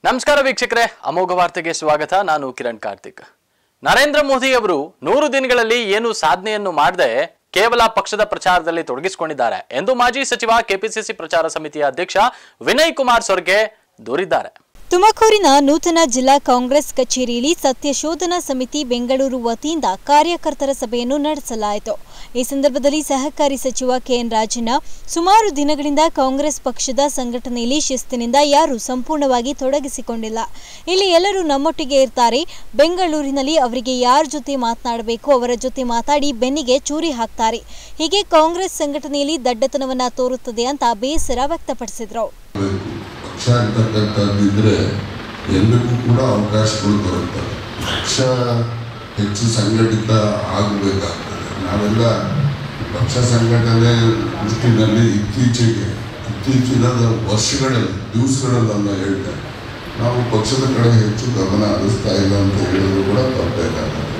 ನಮಸ್ಕಾರ ವೀಕ್ಷಕರೇ ಅಮೋಘ ವಾರ್ತೆಗೆ ಸ್ವಾಗತ ನಾನು ಕಿರಣ್ ಕಾರ್ತಿಕ್ ನರೇಂದ್ರ ಮೋದಿ ಅವರು ನೂರು ದಿನಗಳಲ್ಲಿ ಏನು ಸಾಧನೆಯನ್ನು ಮಾಡದೆ ಕೇವಲ ಪಕ್ಷದ ಪ್ರಚಾರದಲ್ಲಿ ತೊಡಗಿಸಿಕೊಂಡಿದ್ದಾರೆ ಎಂದು ಮಾಜಿ ಸಚಿವ ಕೆಪಿಸಿಸಿ ಪ್ರಚಾರ ಸಮಿತಿಯ ಅಧ್ಯಕ್ಷ ವಿನಯ್ ಕುಮಾರ್ ಸೊರ್ಗೆ ದೂರಿದ್ದಾರೆ ತುಮಕೂರಿನ ನೂತನ ಜಿಲ್ಲಾ ಕಾಂಗ್ರೆಸ್ ಕಚೇರಿಯಲ್ಲಿ ಸತ್ಯಶೋಧನಾ ಸಮಿತಿ ಬೆಂಗಳೂರು ವತಿಯಿಂದ ಕಾರ್ಯಕರ್ತರ ಸಭೆಯನ್ನು ನಡೆಸಲಾಯಿತು ಈ ಸಂದರ್ಭದಲ್ಲಿ ಸಹಕಾರಿ ಸಚಿವ ಕೆಎನ್ ರಾಜಣ್ಣ ಸುಮಾರು ದಿನಗಳಿಂದ ಕಾಂಗ್ರೆಸ್ ಪಕ್ಷದ ಸಂಘಟನೆಯಲ್ಲಿ ಶಿಸ್ತಿನಿಂದ ಯಾರೂ ಸಂಪೂರ್ಣವಾಗಿ ತೊಡಗಿಸಿಕೊಂಡಿಲ್ಲ ಇಲ್ಲಿ ಎಲ್ಲರೂ ನಮ್ಮೊಟ್ಟಿಗೆ ಇರ್ತಾರೆ ಬೆಂಗಳೂರಿನಲ್ಲಿ ಅವರಿಗೆ ಯಾರ ಜೊತೆ ಮಾತನಾಡಬೇಕು ಅವರ ಜೊತೆ ಮಾತಾಡಿ ಬೆನ್ನಿಗೆ ಚೂರಿ ಹಾಕ್ತಾರೆ ಹೀಗೆ ಕಾಂಗ್ರೆಸ್ ಸಂಘಟನೆಯಲ್ಲಿ ದಡ್ಡತನವನ್ನ ತೋರುತ್ತದೆ ಅಂತ ಬೇಸರ ವ್ಯಕ್ತಪಡಿಸಿದರು ಪಕ್ಷ ಅಂತಕ್ಕಂಥದ್ದಿದ್ರೆ ಎಲ್ಲರಿಗೂ ಕೂಡ ಅವಕಾಶಗಳು ಬರುತ್ತವೆ ಪಕ್ಷ ಹೆಚ್ಚು ಸಂಘಟಿತ ಆಗಬೇಕಾಗ್ತದೆ ನಾವೆಲ್ಲ ಪಕ್ಷ ಸಂಘಟನೆ ದೃಷ್ಟಿನಲ್ಲಿ ಇತ್ತೀಚೆಗೆ ಇತ್ತೀಚಿನ ವರ್ಷಗಳಲ್ಲಿ ದಿವಸಗಳಲ್ಲ ಹೇಳ್ತಾರೆ ನಾವು ಪಕ್ಷದ ಕಡೆ ಹೆಚ್ಚು ಗಮನ ಹರಿಸ್ತಾ ಇಲ್ಲ ಅಂತ ಹೇಳಿದ್ರು ಕೂಡ ತಪ್ಪಬೇಕಾಗುತ್ತೆ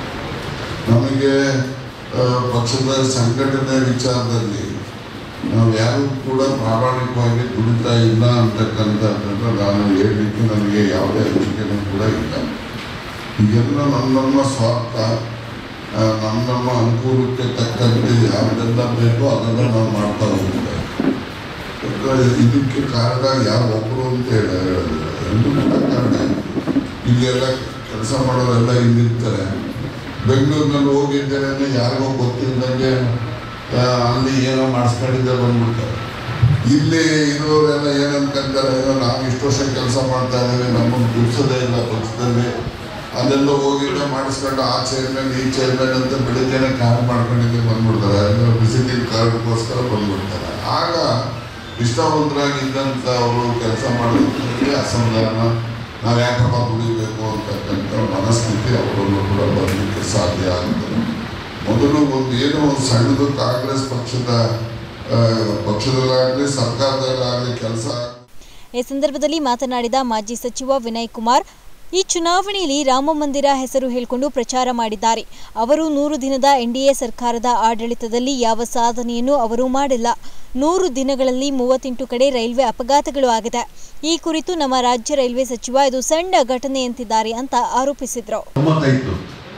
ನಮಗೆ ಆ, ಪಕ್ಷದ ಸಂಘಟನೆ ವಿಚಾರದಲ್ಲಿ ನಾವು ಯಾರು ಕೂಡ ಪ್ರಾಮಾಣಿಕವಾಗಿ ದುಡಿತಾ ಇಲ್ಲ ಅಂತಕ್ಕಂಥದ್ದನ್ನು ನಾನು ಹೇಳಲಿಕ್ಕೆ ನನಗೆ ಯಾವುದೇ ಅನಿಸಿಕೆನೂ ಕೂಡ ಇಲ್ಲ ಈಗೆಲ್ಲ ನಮ್ಮ ನಮ್ಮ ಸ್ವಾರ್ಥ ಆ, ನಮ್ಮ ನಮ್ಮ ಅನುಕೂಲಕ್ಕೆ ತಕ್ಕಂತೆ ಯಾವುದೆಲ್ಲ ಬೇಕೋ ಅದನ್ನು ನಾವು ಮಾಡ್ತಾ ಹೋಗ್ತೇವೆ ಯಾಕಂದ್ರೆ ಇದಕ್ಕೆ ಕಾರಣ ಯಾರು ಒಬ್ಬರು ಅಂತ ಹೇಳ ಹೇಳೋದಿಲ್ಲ ಎಲ್ಲರೂ ಕೂಡ ಕಾರಣ ಇಲ್ಲೆಲ್ಲ ಕೆಲಸ ಮಾಡೋರೆಲ್ಲ ಇಲ್ಲಿರ್ತಾರೆ ಬೆಂಗಳೂರಿನಲ್ಲಿ ಹೋಗಿದ್ದೇನೆ ಅಂದ್ರೆ ಯಾರಿಗೋ ಗೊತ್ತಿಲ್ಲದಂಗೆ ಆ, ಅಲ್ಲಿ ಏನೋ ಮಾಡಿಸ್ಕೊಂಡಿದ್ದೆ ಬಂದ್ಬಿಡ್ತಾರೆ ಇಲ್ಲಿ ಇರೋರೆಲ್ಲ ಏನು ಅನ್ಕೊಂತಾರೆ ಏನೋ ನಾವು ಇಷ್ಟು ವರ್ಷ ಕೆಲಸ ಮಾಡ್ತಾ ಇದ್ದೇವೆ ನಮ್ಮನ್ನು ಗುರ್ಸೋದೇ ಇಲ್ಲ ಪಕ್ಷದಲ್ಲಿ ಅಲ್ಲೆಲ್ಲ ಹೋಗಿದ್ದೆ ಮಾಡಿಸ್ಕೊಂಡು ಆ ಚೇರ್ಮನ್ ಈ ಚೇರ್ಮನ್ ಅಂತ ಬೆಳಿಗ್ಗೆನೆ ಕಾರ್ಡ್ ಮಾಡ್ಕೊಂಡಿದ್ದೆ ಬಂದ್ಬಿಡ್ತಾರೆ ಅದನ್ನ ವಿಸಿಟಿಂಗ್ ಕಾರ್ಡ್ಗೋಸ್ಕರ ಬಂದ್ಬಿಡ್ತಾರೆ ಆಗ ಇಷ್ಟವಂತರಾಗಿದ್ದಂಥ ಅವರು ಕೆಲಸ ಮಾಡೋದಕ್ಕೆ ಅಸಮಾಧಾನ ನಾವು ಯಾಕಪ್ಪ ದುಡಿಬೇಕು ಅಂತಕ್ಕಂಥ ಮನಸ್ಥಿತಿ ಅವರನ್ನು ಕೂಡ ಬರಲಿಕ್ಕೆ ಸಾಧ್ಯ ಆಗುತ್ತದೆ ಮೊದಲು ಒಂದು ಏನೋ ಒಂದು ಸಣ್ಣದು ಕಾಂಗ್ರೆಸ್ ಪಕ್ಷದ ಆ, ಪಕ್ಷದಲ್ಲಾಗಲಿ ಸರ್ಕಾರದಲ್ಲಾಗಲಿ ಕೆಲಸ ಈ ಸಂದರ್ಭದಲ್ಲಿ ಮಾತನಾಡಿದ ಮಾಜಿ ಸಚಿವ ವಿನಯ್ ಕುಮಾರ್ ಈ ಚುನಾವಣೆಯಲ್ಲಿ ರಾಮ ಮಂದಿರ ಹೆಸರು ಹೇಳಿಕೊಂಡು ಪ್ರಚಾರ ಮಾಡಿದ್ದಾರೆ ಅವರು ನೂರು ದಿನದ ಎನ್ಡಿಎ ಸರ್ಕಾರದ ಆಡಳಿತದಲ್ಲಿ ಯಾವ ಸಾಧನೆಯನ್ನು ಅವರು ಮಾಡಿಲ್ಲ ನೂರು ದಿನಗಳಲ್ಲಿ ಮೂವತ್ತೆಂಟು ಕಡೆ ರೈಲ್ವೆ ಅಪಘಾತಗಳು ಆಗಿದೆ ಈ ಕುರಿತು ನಮ್ಮ ರಾಜ್ಯ ರೈಲ್ವೆ ಸಚಿವ ಇದು ಸಣ್ಣ ಘಟನೆ ಅಂತಿದ್ದಾರೆ ಅಂತ ಆರೋಪಿಸಿದ್ರು ತೊಂಬತ್ತೈದು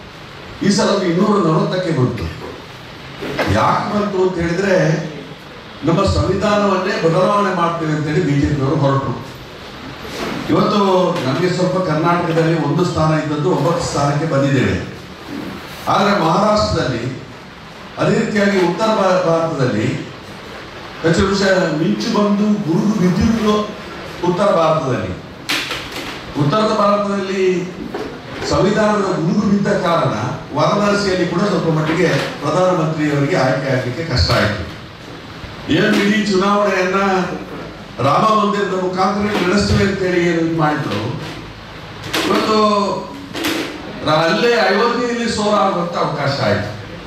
ಈ ಸಲ ಅದು ಇನ್ನೂರ ನಲವತ್ತಕ್ಕೆ ಬಂತು ಯಾಕೆ ಬಂತು ಅಂತ ಹೇಳಿದ್ರೆ ನಮ್ಮ ಸಂವಿಧಾನವನ್ನೇ ಬದಲಾವಣೆ ಮಾಡ್ತೇವೆ ಅಂತೇಳಿ ಬಿಜೆಪಿಯವರು ಹೊರಟರು ಇವತ್ತು ನಮಗೆ ಸ್ವಲ್ಪ ಕರ್ನಾಟಕದಲ್ಲಿ ಒಂದು ಸ್ಥಾನ ಇದ್ದದ್ದು ಒಂಬತ್ತು ಸ್ಥಾನಕ್ಕೆ ಬಂದಿದ್ದೇವೆ ಆದರೆ ಮಹಾರಾಷ್ಟ್ರದಲ್ಲಿ ಅದೇ ರೀತಿಯಾಗಿ ಉತ್ತರ ಭಾ- ಭಾರತದಲ್ಲಿ ಹೆಚ್ಚು ವಿಷಯ ಮಿಂಚು ಬಂದು ಗುರುಗು ಬಿದ್ದಿರುವುದು ಉತ್ತರ ಭಾರತದಲ್ಲಿ ಉತ್ತರದ ಭಾರತದಲ್ಲಿ ಸಂವಿಧಾನದ ಗುರುಗು ಬಿದ್ದ ಕಾರಣ ವಾರಣಾಸಿಯಲ್ಲಿ ಕೂಡ ಸ್ವಲ್ಪ ಮಟ್ಟಿಗೆ ಪ್ರಧಾನಮಂತ್ರಿಯವರಿಗೆ ಆಯ್ಕೆ ಆಗಲಿಕ್ಕೆ ಕಷ್ಟ ಆಯಿತು ಏನು ಇಡೀ ಚುನಾವಣೆಯನ್ನ ರಾಮ ಮಂದಿರದ ಮುಖಾಂತರ ನಡೆಸ್ತೇವೆ ಅಂತೇಳಿ ಏನು ಇದು ಮಾಡಿದ್ರು ಇವತ್ತು ರ- ಅಲ್ಲೇ ಅಯೋಧ್ಯೆಯಲ್ಲಿ ಸೋಲಾಗುವಂತ ಅವಕಾಶ ಆಯಿತು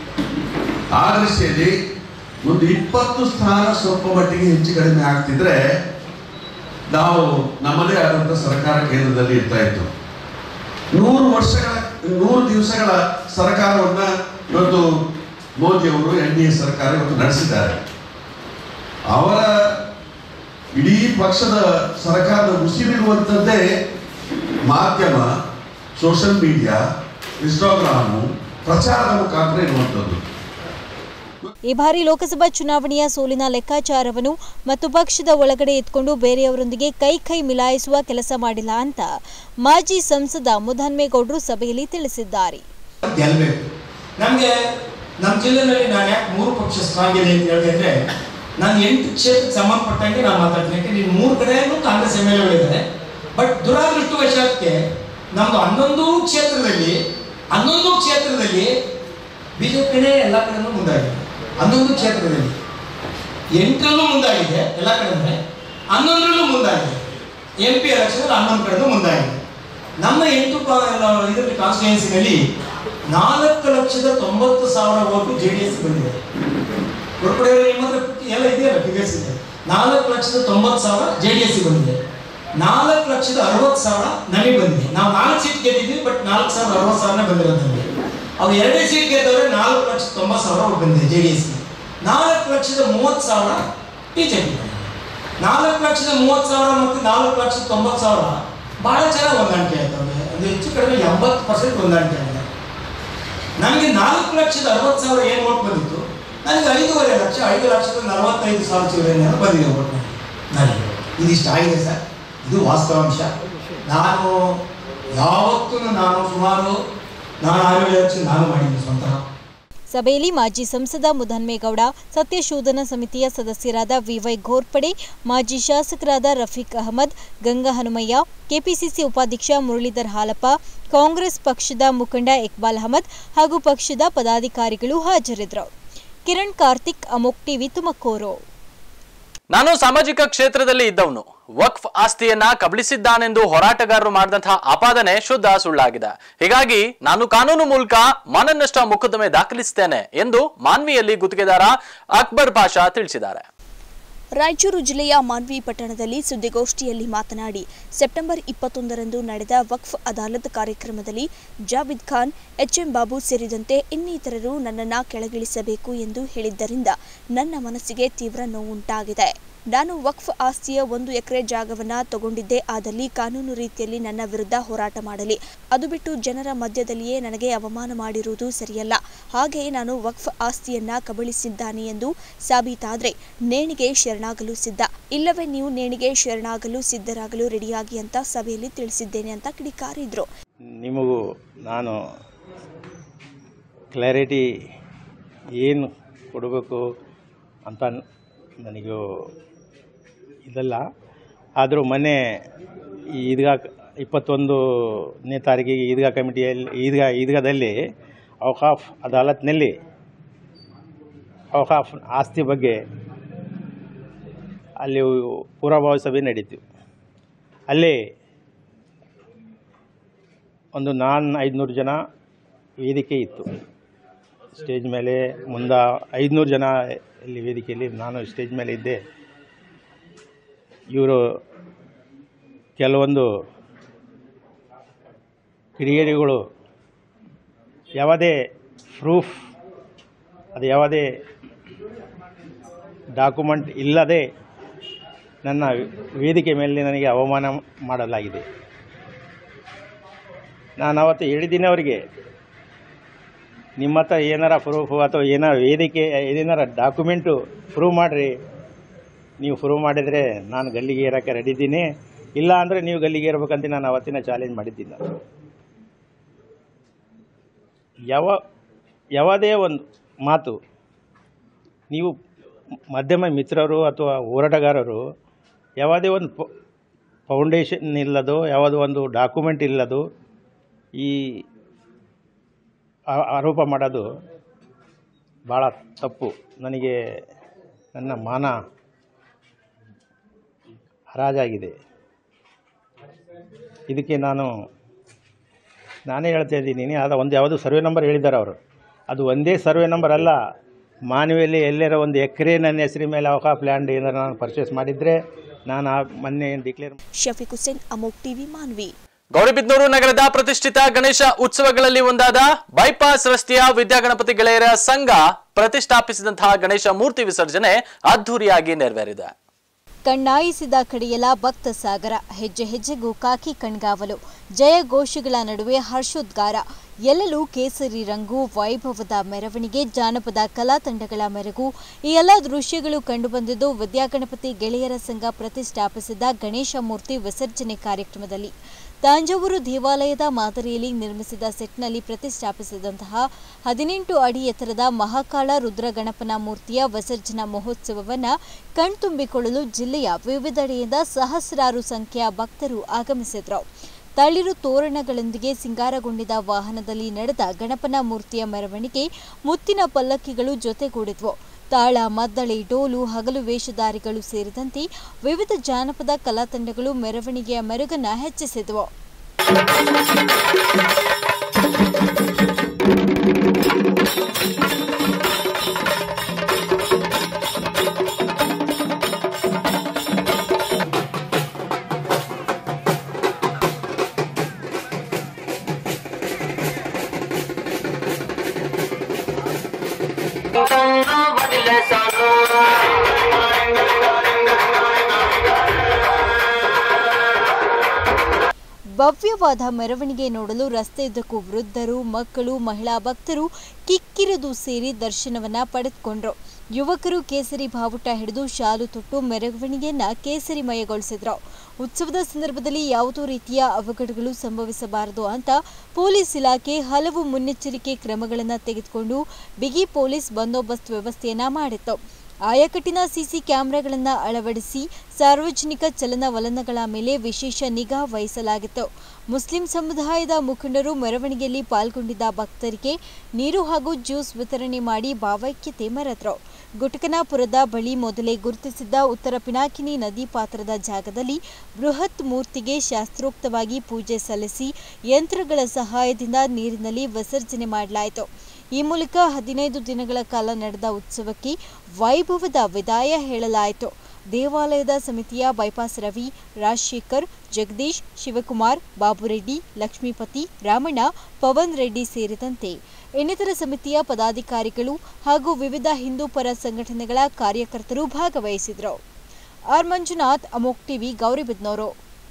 ಆ ದೃಷ್ಟಿಯಲ್ಲಿ ಒಂದು ಇಪ್ಪತ್ತು ಸ್ಥಾನ ಸ್ವಲ್ಪ ಮಟ್ಟಿಗೆ ಹೆಚ್ಚು ಕಡಿಮೆ ಆಗ್ತಿದ್ರೆ ನಾವು ನಮ್ಮದೇ ಆದಂಥ ಸರ್ಕಾರ ಕೇಂದ್ರದಲ್ಲಿ ಇರ್ತಾ ಇತ್ತು ನೂರು ವರ್ಷಗಳ ನೂರು ದಿವಸಗಳ ಸರ್ಕಾರವನ್ನ ಇವತ್ತು ಮೋದಿಯವರು ಎನ್ ಡಿ ಎ ಸರ್ಕಾರ ಇವತ್ತು ನಡೆಸಿದ್ದಾರೆ ಅವರ ಇಡೀ ಪಕ್ಷದ ಸರ್ಕಾರದ ಉಸಿರಿರುವಂಥದ್ದೇ ಮಾಧ್ಯಮ ಸೋಷಿಯಲ್ ಮೀಡಿಯಾ ಇನ್ಸ್ಟಾಗ್ರಾಮು ಪ್ರಚಾರದ ಮುಖಾಂತರ ಇರುವಂಥದ್ದು ಈ ಬಾರಿ ಲೋಕಸಭಾ ಚುನಾವಣೆಯ ಸೋಲಿನ ಲೆಕ್ಕಾಚಾರವನ್ನು ಮತ್ತು ಪಕ್ಷದ ಒಳಗಡೆ ಎತ್ಕೊಂಡು ಬೇರೆಯವರೊಂದಿಗೆ ಕೈ ಕೈ ಮಿಲಾಯಿಸುವ ಕೆಲಸ ಮಾಡಿಲ್ಲ ಅಂತ ಮಾಜಿ ಸಂಸದ ಮುಧನ್ಮೇಗೌಡರು ಸಭೆಯಲ್ಲಿ ತಿಳಿಸಿದ್ದಾರೆ ಗೆಲ್ಲಬೇಕು ನಮಗೆ ನಮ್ಮ ಜಿಲ್ಲೆಯಲ್ಲಿ ನಾನು ಯಾಕೆ ಮೂರು ಪಕ್ಷ ಸ್ಟ್ರಾಂಗ್ ಇದೆ ಅಂತ ಹೇಳಿದೆ ಅಂದ್ರೆ ನಾನು ಎಂಟು ಕ್ಷೇತ್ರಕ್ಕೆ ಸಂಬಂಧಪಟ್ಟಂಗೆ ನಾನು ಮಾತಾಡ್ತೀನಿ ಯಾಕೆ ನೀನು ಮೂರು ಕಡೆಯೂ ಕಾಂಗ್ರೆಸ್ ಎಮ್ ಎಲ್ ಎಗಳಿದ್ದಾರೆ ಬಟ್ ದುರಾದೃಷ್ಟವಶಾತ್ಗೆ ನಮ್ದು ಹನ್ನೊಂದು ಕ್ಷೇತ್ರದಲ್ಲಿ ಹನ್ನೊಂದು ಕ್ಷೇತ್ರದಲ್ಲಿ ಬಿಜೆಪಿನೇ ಎಲ್ಲ ಕಡೆನೂ ಮುಂದಾಗಿದೆ ಹನ್ನೊಂದು ಕ್ಷೇತ್ರದಲ್ಲಿ ಎಂಟರಲ್ಲೂ ಮುಂದಾಗಿದೆ ಎಲ್ಲ ಕಡೆ ಹನ್ನೊಂದರಲ್ಲೂ ಮುಂದಾಗಿದೆ ಎಂ ಪಿ ಎಲೆಕ್ಷನ್ ಹನ್ನೊಂದು ಕಡೆನೂ ಮುಂದಾಗಿದೆ ನಮ್ಮ ಎಂಟು ಇದರಲ್ಲಿ ಕಾನ್ಸ್ಟಿಟ್ಯೂನ್ಸಿನಲ್ಲಿ ನಾಲ್ಕು ಲಕ್ಷದ ತೊಂಬತ್ತು ಸಾವಿರ ಓಟು ಜೆ ಡಿ ಎಸ್ ಬಂದಿದೆ ಕೊಡ್ಕೊಡೆಯವರು ನಿಮ್ಮ ಹತ್ರ ಎಲ್ಲ ಇದೆಯಲ್ಲ ಫಿಗರ್ಸ್ ಇದೆ ನಾಲ್ಕು ಲಕ್ಷದ ತೊಂಬತ್ತು ಸಾವಿರ ಜೆ ಡಿ ಎಸ್ ಬಂದಿದೆ ನಾಲ್ಕು ಲಕ್ಷದ ಅರವತ್ತು ಸಾವಿರ ನಮಗೆ ಬಂದಿದೆ ನಾವು ನಾಲ್ಕು ಸೀಟ್ ಗೆದ್ದಿದ್ವಿ ಬಟ್ ನಾಲ್ಕು ಸಾವಿರದ ಅರವತ್ತು ಸಾವಿರನೇ ಬಂದಿರೋದು ನಮಗೆ ಅವ್ರು ಎರಡೇ ಸೀಟ್ ಗೆದ್ದವ್ರೆ ನಾಲ್ಕು ಲಕ್ಷದ ತೊಂಬತ್ತು ಸಾವಿರ ಅವ್ರು ಬಂದಿದೆ ಜೆ ಡಿ ಎಸ್ಗೆ ನಾಲ್ಕು ಲಕ್ಷದ ಮೂವತ್ತು ಸಾವಿರ ಬಿ ಜೆ ಪಿ ನಾಲ್ಕು ಲಕ್ಷದ ಮೂವತ್ತು ಸಾವಿರ ಮತ್ತು ನಾಲ್ಕು ಲಕ್ಷದ ತೊಂಬತ್ತು ಸಾವಿರ ಭಾಳ ಚೆನ್ನಾಗಿ ಹೊಂದಾಣಿಕೆ ಆಯ್ತವೆ ಅದು ಹೆಚ್ಚು ಕಡಿಮೆ ಎಂಬತ್ತು ಪರ್ಸೆಂಟ್ ಹೊಂದಾಣಿಕೆ ಆಗಿದೆ ನನಗೆ ನಾಲ್ಕು ಲಕ್ಷದ ಅರವತ್ತು ಸಾವಿರ ಏನು ಓಟ್ ಬಂದಿತ್ತು ನನಗೆ ಐದೂವರೆ ಲಕ್ಷ ಐದು ಲಕ್ಷದ ನಲವತ್ತೈದು ಸಾವಿರ ಚಿಲ್ಲರೆ ಬಂದಿದೆ ಓಟ್ ನನಗೆ ಇದಿಷ್ಟು ಆಗಿದೆ ಸರ್ ಇದು ವಾಸ್ತವಾಂಶ ನಾನು ಯಾವತ್ತೂ ನಾನು ಸುಮಾರು ನಾನು ಆರೋಗ್ಯ ಲಕ್ಷ ನಾನು ಮಾಡಿದ್ದೀನಿ ಸ್ವತಃ ಸಭೆಯಲ್ಲಿ ಮಾಜಿ ಸಂಸದ ಮುಧನ್ಮೇಗೌಡ ಸತ್ಯಶೋಧನಾ ಸಮಿತಿಯ ಸದಸ್ಯರಾದ ವಿವೈ ಘೋರ್ಪಡೆ ಮಾಜಿ ಶಾಸಕರಾದ ರಫೀಕ್ ಅಹಮದ್ ಗಂಗಾ ಹನುಮಯ್ಯ ಕೆಪಿಸಿಸಿ ಉಪಾಧ್ಯಕ್ಷ ಮುರಳೀಧರ್ ಹಾಲಪ್ಪ ಕಾಂಗ್ರೆಸ್ ಪಕ್ಷದ ಮುಖಂಡ ಇಕ್ಬಾಲ್ ಅಹಮದ್ ಹಾಗೂ ಪಕ್ಷದ ಪದಾಧಿಕಾರಿಗಳು ಹಾಜರಿದ್ದರು ಕಿರಣ್ ಕಾರ್ತಿಕ್ ಅಮೋಕ್ ಟಿವಿ ತುಮಕೂರು ನಾನು ಸಾಮಾಜಿಕ ಕ್ಷೇತ್ರದಲ್ಲಿ ಇದ್ದವನು ವಕ್ಫ್ ಆಸ್ತಿಯನ್ನ ಕಬಳಿಸಿದ್ದಾನೆಂದು ಹೋರಾಟಗಾರರು ಮಾಡಿದಂತಹ ಆಪಾದನೆ ಶುದ್ಧ ಸುಳ್ಳಾಗಿದೆ ಹೀಗಾಗಿ ನಾನು ಕಾನೂನು ಮೂಲಕ ಮಾನನಷ್ಟ ಮೊಕದ್ದಮೆ ದಾಖಲಿಸುತ್ತೇನೆ ಎಂದು ಮಾನ್ವಿಯಲ್ಲಿ ಗುತ್ತಿಗೆದಾರ ಅಕ್ಬರ್ ಪಾಷಾ ತಿಳಿಸಿದ್ದಾರೆ ರಾಯಚೂರು ಜಿಲ್ಲೆಯ ಮಾನ್ವಿ ಪಟ್ಟಣದಲ್ಲಿ ಸುದ್ದಿಗೋಷ್ಠಿಯಲ್ಲಿ ಮಾತನಾಡಿ ಸೆಪ್ಟೆಂಬರ್ ಇಪ್ಪತ್ತೊಂದರಂದು ನಡೆದ ವಕ್ಫ್ ಅದಾಲತ್ ಕಾರ್ಯಕ್ರಮದಲ್ಲಿ ಜಾವಿದ್ ಖಾನ್ ಎಚ್ಎಂ ಬಾಬು ಸೇರಿದಂತೆ ಇನ್ನಿತರರು ನನ್ನನ್ನು ಕೆಳಗಿಳಿಸಬೇಕು ಎಂದು ಹೇಳಿದ್ದರಿಂದ ನನ್ನ ಮನಸ್ಸಿಗೆ ತೀವ್ರ ನೋವುಂಟಾಗಿದೆ ನಾನು ವಕ್ಫ್ ಆಸ್ತಿಯ ಒಂದು ಎಕರೆ ಜಾಗವನ್ನ ತಗೊಂಡಿದ್ದೇ ಆದಲ್ಲಿ ಕಾನೂನು ರೀತಿಯಲ್ಲಿ ನನ್ನ ವಿರುದ್ಧ ಹೋರಾಟ ಮಾಡಲಿ ಅದು ಬಿಟ್ಟು ಜನರ ಮಧ್ಯದಲ್ಲಿಯೇ ನನಗೆ ಅವಮಾನ ಮಾಡಿರುವುದು ಸರಿಯಲ್ಲ ಹಾಗೆಯೇ ನಾನು ವಕ್ಫ್ ಆಸ್ತಿಯನ್ನ ಕಬಳಿಸಿದ್ದಾನೆ ಎಂದು ಸಾಬೀತಾದ್ರೆ ನೇಣಿಗೆ ಶರಣಾಗಲು ಸಿದ್ಧ ಇಲ್ಲವೇ ನೀವು ನೇಣಿಗೆ ಶರಣಾಗಲು ಸಿದ್ಧರಾಗಲು ರೆಡಿಯಾಗಿ ಅಂತ ಸಭೆಯಲ್ಲಿ ತಿಳಿಸಿದ್ದೇನೆ ಅಂತ ಕಿಡಿಕಾರಿದ್ರು ನಿಮಗೂ ನಾನು ಕ್ಲಾರಿಟಿ ಏನು ಕೊಡಬೇಕು ಅಂತ ನನಗೂ ಇದಲ್ಲ ಆದರೂ ಮೊನ್ನೆ ಈ ಈದ್ಗಾ ಇಪ್ಪತ್ತೊಂದನೇ ತಾರೀಕಿಗೆ ಈದ್ಗಾ ಕಮಿಟಿಯಲ್ಲಿ ಈದ್ಗಾ ಈದ್ಗಾದಲ್ಲಿ ಔಕಾಫ್ ಅದಾಲತ್ನಲ್ಲಿ ಔಕಾಫ್ ಆಸ್ತಿ ಬಗ್ಗೆ ಅಲ್ಲಿ ಪೂರ್ವಭಾವಿ ಸಭೆ ನಡೀತು ಅಲ್ಲಿ ಒಂದು ನಾನ್ ಐದುನೂರು ಜನ ವೇದಿಕೆ ಇತ್ತು ಸ್ಟೇಜ್ ಮೇಲೆ ಮುಂದೆ ಐದುನೂರು ಜನ ಇಲ್ಲಿ ವೇದಿಕೆಯಲ್ಲಿ ನಾನು ಸ್ಟೇಜ್ ಮೇಲೆ ಇದ್ದೆ ಇವರು ಕೆಲವೊಂದು ಕಿಡಿಗೇಡಿಗಳು ಯಾವುದೇ ಪ್ರೂಫ್ ಅದು ಯಾವುದೇ ಡಾಕ್ಯುಮೆಂಟ್ ಇಲ್ಲದೆ ನನ್ನ ವೇದಿಕೆ ಮೇಲೆ ನನಗೆ ಅವಮಾನ ಮಾಡಲಾಗಿದೆ ನಾನು ಅವತ್ತು ಹೇಳಿದ್ದೀನಿ ಅವರಿಗೆ ನಿಮ್ಮ ಹತ್ರ ಏನಾರ ಪ್ರೂಫು ಅಥವಾ ಏನಾರ ವೇದಿಕೆ ಏನಾರ ಡಾಕ್ಯುಮೆಂಟು ಪ್ರೂವ್ ಮಾಡಿರಿ ನೀವು ಪ್ರೂವ್ ಮಾಡಿದರೆ ನಾನು ಗಲ್ಲಿಗೆ ಏರೋಕ್ಕೆ ರೆಡಿ ಇದ್ದೀನಿ ಇಲ್ಲ ಅಂದರೆ ನೀವು ಗಲ್ಲಿಗೆ ಏರ್ಬೇಕಂತ ನಾನು ಅವತ್ತಿನ ಚಾಲೆಂಜ್ ಮಾಡಿದ್ದೀನಿ ನಾನು. ಯಾವ ಯಾವುದೇ ಒಂದು ಮಾತು ನೀವು ಮಧ್ಯಮ ಮಿತ್ರರು ಅಥವಾ ಹೋರಾಟಗಾರರು ಯಾವುದೇ ಒಂದು ಫೌಂಡೇಶನ್ ಇಲ್ಲದೋ ಯಾವುದೋ ಒಂದು ಡಾಕ್ಯುಮೆಂಟ್ ಇಲ್ಲದೋ ಈ ಆ- ಆರೋಪ ಮಾಡೋದು ಭಾಳ ತಪ್ಪು ನನಗೆ ನನ್ನ ಮಾನ ಹರಾಜಾಗಿದೆ ಇದಕ್ಕೆ ನಾನು ನಾನೇ ಹೇಳ್ತಾ ಇದ್ದೀನಿ ಅದು ಒಂದು ಯಾವುದು ಸರ್ವೆ ನಂಬರ್ ಹೇಳಿದ್ದಾರೆ ಅವರು ಅದು ಒಂದೇ ಸರ್ವೆ ನಂಬರ್ ಅಲ್ಲ ಮಾನವಿಯಲ್ಲಿ ಎಲ್ಲರ ಒಂದು ಎಕರೆ ನನ್ನ ಹೆಸರಿ ಮೇಲೆ ಅವಕಾಶ ಲ್ಯಾಂಡ್ ಏನಾರು ನಾನು ಪರ್ಚೇಸ್ ಮಾಡಿದರೆ ನಾನು ಆ ಮೊನ್ನೆ ಡಿಕ್ಲೇರ್ ಶಫೀಕ್ ಹುಸೇನ್ ಅಮೋಕ್ ಟಿವಿ ಮಾನ್ವಿ ಗೌರಿಬಿದನೂರು ನಗರದ ಪ್ರತಿಷ್ಠಿತ ಗಣೇಶ ಉತ್ಸವಗಳಲ್ಲಿ ಒಂದಾದ ಬೈಪಾಸ್ ರಸ್ತೆಯ ವಿದ್ಯಾಗಣಪತಿ ಗೆಳೆಯರ ಸಂಘ ಪ್ರತಿಷ್ಠಾಪಿಸಿದಂತಹ ಗಣೇಶ ಮೂರ್ತಿ ವಿಸರ್ಜನೆ ಅದ್ಧೂರಿಯಾಗಿ ನೆರವೇರಿದೆ ಕಣ್ಣಾಯಿಸಿದ ಕಡೆಯೆಲ್ಲ ಭಕ್ತ ಸಾಗರ ಹೆಜ್ಜೆ ಹೆಜ್ಜೆಗೂ ಕಾಕಿ ಕಣ್ಗಾವಲು ಜಯ ಘೋಷಗಳ ನಡುವೆ ಹರ್ಷೋದ್ಗಾರ ಎಲ್ಲೆಲ್ಲೂ ಕೇಸರಿ ರಂಗು ವೈಭವದ ಮೆರವಣಿಗೆ ಜಾನಪದ ಕಲಾ ತಂಡಗಳ ಮೆರಗು ಈ ಎಲ್ಲ ದೃಶ್ಯಗಳು ಕಂಡುಬಂದಿದ್ದು ವಿದ್ಯಾಗಣಪತಿ ಗೆಳೆಯರ ಸಂಘ ಪ್ರತಿಷ್ಠಾಪಿಸಿದ ಗಣೇಶ ಮೂರ್ತಿ ವಿಸರ್ಜನೆ ಕಾರ್ಯಕ್ರಮದಲ್ಲಿ ತಾಂಜಾವೂರು ದೇವಾಲಯದ ಮಾದರಿಯಲ್ಲಿ ನಿರ್ಮಿಸಿದ ಸೆಟ್ನಲ್ಲಿ ಪ್ರತಿಷ್ಠಾಪಿಸಿದಂತಹ ಹದಿನೆಂಟು ಅಡಿ ಎತ್ತರದ ಮಹಾಕಾಳ ರುದ್ರಗಣಪನ ಮೂರ್ತಿಯ ವಿಸರ್ಜನಾ ಮಹೋತ್ಸವವನ್ನು ಕಣ್ತುಂಬಿಕೊಳ್ಳಲು ಜಿಲ್ಲೆಯ ವಿವಿಧೆಡೆಯಿಂದ ಸಹಸ್ರಾರು ಸಂಖ್ಯೆಯ ಭಕ್ತರು ಆಗಮಿಸಿದ್ರು ತಳಿರು ತೋರಣಗಳೊಂದಿಗೆ ಸಿಂಗಾರಗೊಂಡಿದ್ದ ವಾಹನದಲ್ಲಿ ನಡೆದ ಗಣಪನ ಮೂರ್ತಿಯ ಮೆರವಣಿಗೆ ಮುತ್ತಿನ ಪಲ್ಲಕ್ಕಿಗಳು ಜೊತೆಗೂಡಿದ್ವು ತಾಳ ಮದ್ದಳೆ ಡೋಲು ಹಗಲು ವೇಷಧಾರಿಗಳು ಸೇರಿದಂತೆ ವಿವಿಧ ಜಾನಪದ ಕಲಾ ತಂಡಗಳು ಮೆರವಣಿಗೆಯ ಮೆರುಗನ್ನ ಹೆಚ್ಚಿಸಿದವು ಭವ್ಯವಾದ ಮೆರವಣಿಗೆ ನೋಡಲು ರಸ್ತೆಯುದ್ದಕ್ಕೂ ವೃದ್ಧರು ಮಕ್ಕಳು ಮಹಿಳಾ ಭಕ್ತರು ಕಿಕ್ಕಿರಿದು ಸೇರಿ ದರ್ಶನವನ್ನ ಪಡೆದುಕೊಂಡ್ರು ಯುವಕರು ಕೇಸರಿ ಬಾವುಟ ಹಿಡಿದು ಶಾಲು ತೊಟ್ಟು ಮೆರವಣಿಗೆಯನ್ನ ಕೇಸರಿಮಯಗೊಳಿಸಿದ್ರು ಉತ್ಸವದ ಸಂದರ್ಭದಲ್ಲಿ ಯಾವುದೋ ರೀತಿಯ ಅವಘಡಗಳು ಸಂಭವಿಸಬಾರದು ಅಂತ ಪೊಲೀಸ್ ಇಲಾಖೆ ಹಲವು ಮುನ್ನೆಚ್ಚರಿಕೆ ಕ್ರಮಗಳನ್ನು ತೆಗೆದುಕೊಂಡು ಬಿಗಿ ಪೊಲೀಸ್ ಬಂದೋಬಸ್ತ್ ವ್ಯವಸ್ಥೆಯನ್ನ ಮಾಡಿತ್ತು ಆಯಕಟ್ಟಿನ ಸಿಸಿ ಕ್ಯಾಮೆರಾಗಳನ್ನು ಅಳವಡಿಸಿ ಸಾರ್ವಜನಿಕ ಚಲನವಲನಗಳ ಮೇಲೆ ವಿಶೇಷ ನಿಗಾ ವಹಿಸಲಾಗಿತ್ತು ಮುಸ್ಲಿಂ ಸಮುದಾಯದ ಮುಖಂಡರು ಮೆರವಣಿಗೆಯಲ್ಲಿ ಪಾಲ್ಗೊಂಡಿದ್ದ ಭಕ್ತರಿಗೆ ನೀರು ಹಾಗೂ ಜ್ಯೂಸ್ ವಿತರಣೆ ಮಾಡಿ ಭಾವೈಕ್ಯತೆ ಮೆರೆದ್ರು ಗುಟಕನಾಪುರದ ಬಳಿ ಮೊದಲೇ ಗುರುತಿಸಿದ್ದ ಉತ್ತರ ಪಿನಾಕಿನಿ ನದಿ ಪಾತ್ರದ ಜಾಗದಲ್ಲಿ ಬೃಹತ್ ಮೂರ್ತಿಗೆ ಶಾಸ್ತ್ರೋಕ್ತವಾಗಿ ಪೂಜೆ ಸಲ್ಲಿಸಿ ಯಂತ್ರಗಳ ಸಹಾಯದಿಂದ ನೀರಿನಲ್ಲಿ ವಿಸರ್ಜನೆ ಮಾಡಲಾಯಿತು ಈ ಮೂಲಕ ಹದಿನೈದು ದಿನಗಳ ಕಾಲ ನಡೆದ ಉತ್ಸವಕ್ಕೆ ವೈಭವದ ವಿದಾಯ ಹೇಳಲಾಯಿತು ದೇವಾಲಯದ ಸಮಿತಿಯ ಬೈಪಾಸ್ ರವಿ ರಾಜಶೇಖರ್ ಜಗದೀಶ್ ಶಿವಕುಮಾರ್ ಬಾಬುರೆಡ್ಡಿ ಲಕ್ಷ್ಮೀಪತಿ ರಾಮಣ್ಣ ಪವನ್ ರೆಡ್ಡಿ ಸೇರಿದಂತೆ ಇನ್ನಿತರ ಸಮಿತಿಯ ಪದಾಧಿಕಾರಿಗಳು ಹಾಗೂ ವಿವಿಧ ಹಿಂದೂ ಪರ ಸಂಘಟನೆಗಳ ಕಾರ್ಯಕರ್ತರು ಭಾಗವಹಿಸಿದರು ಆರ್ ಮಂಜುನಾಥ್ ಅಮೋಕ್ ಟಿವಿ ಗೌರಿಬಿದ್ನೂರು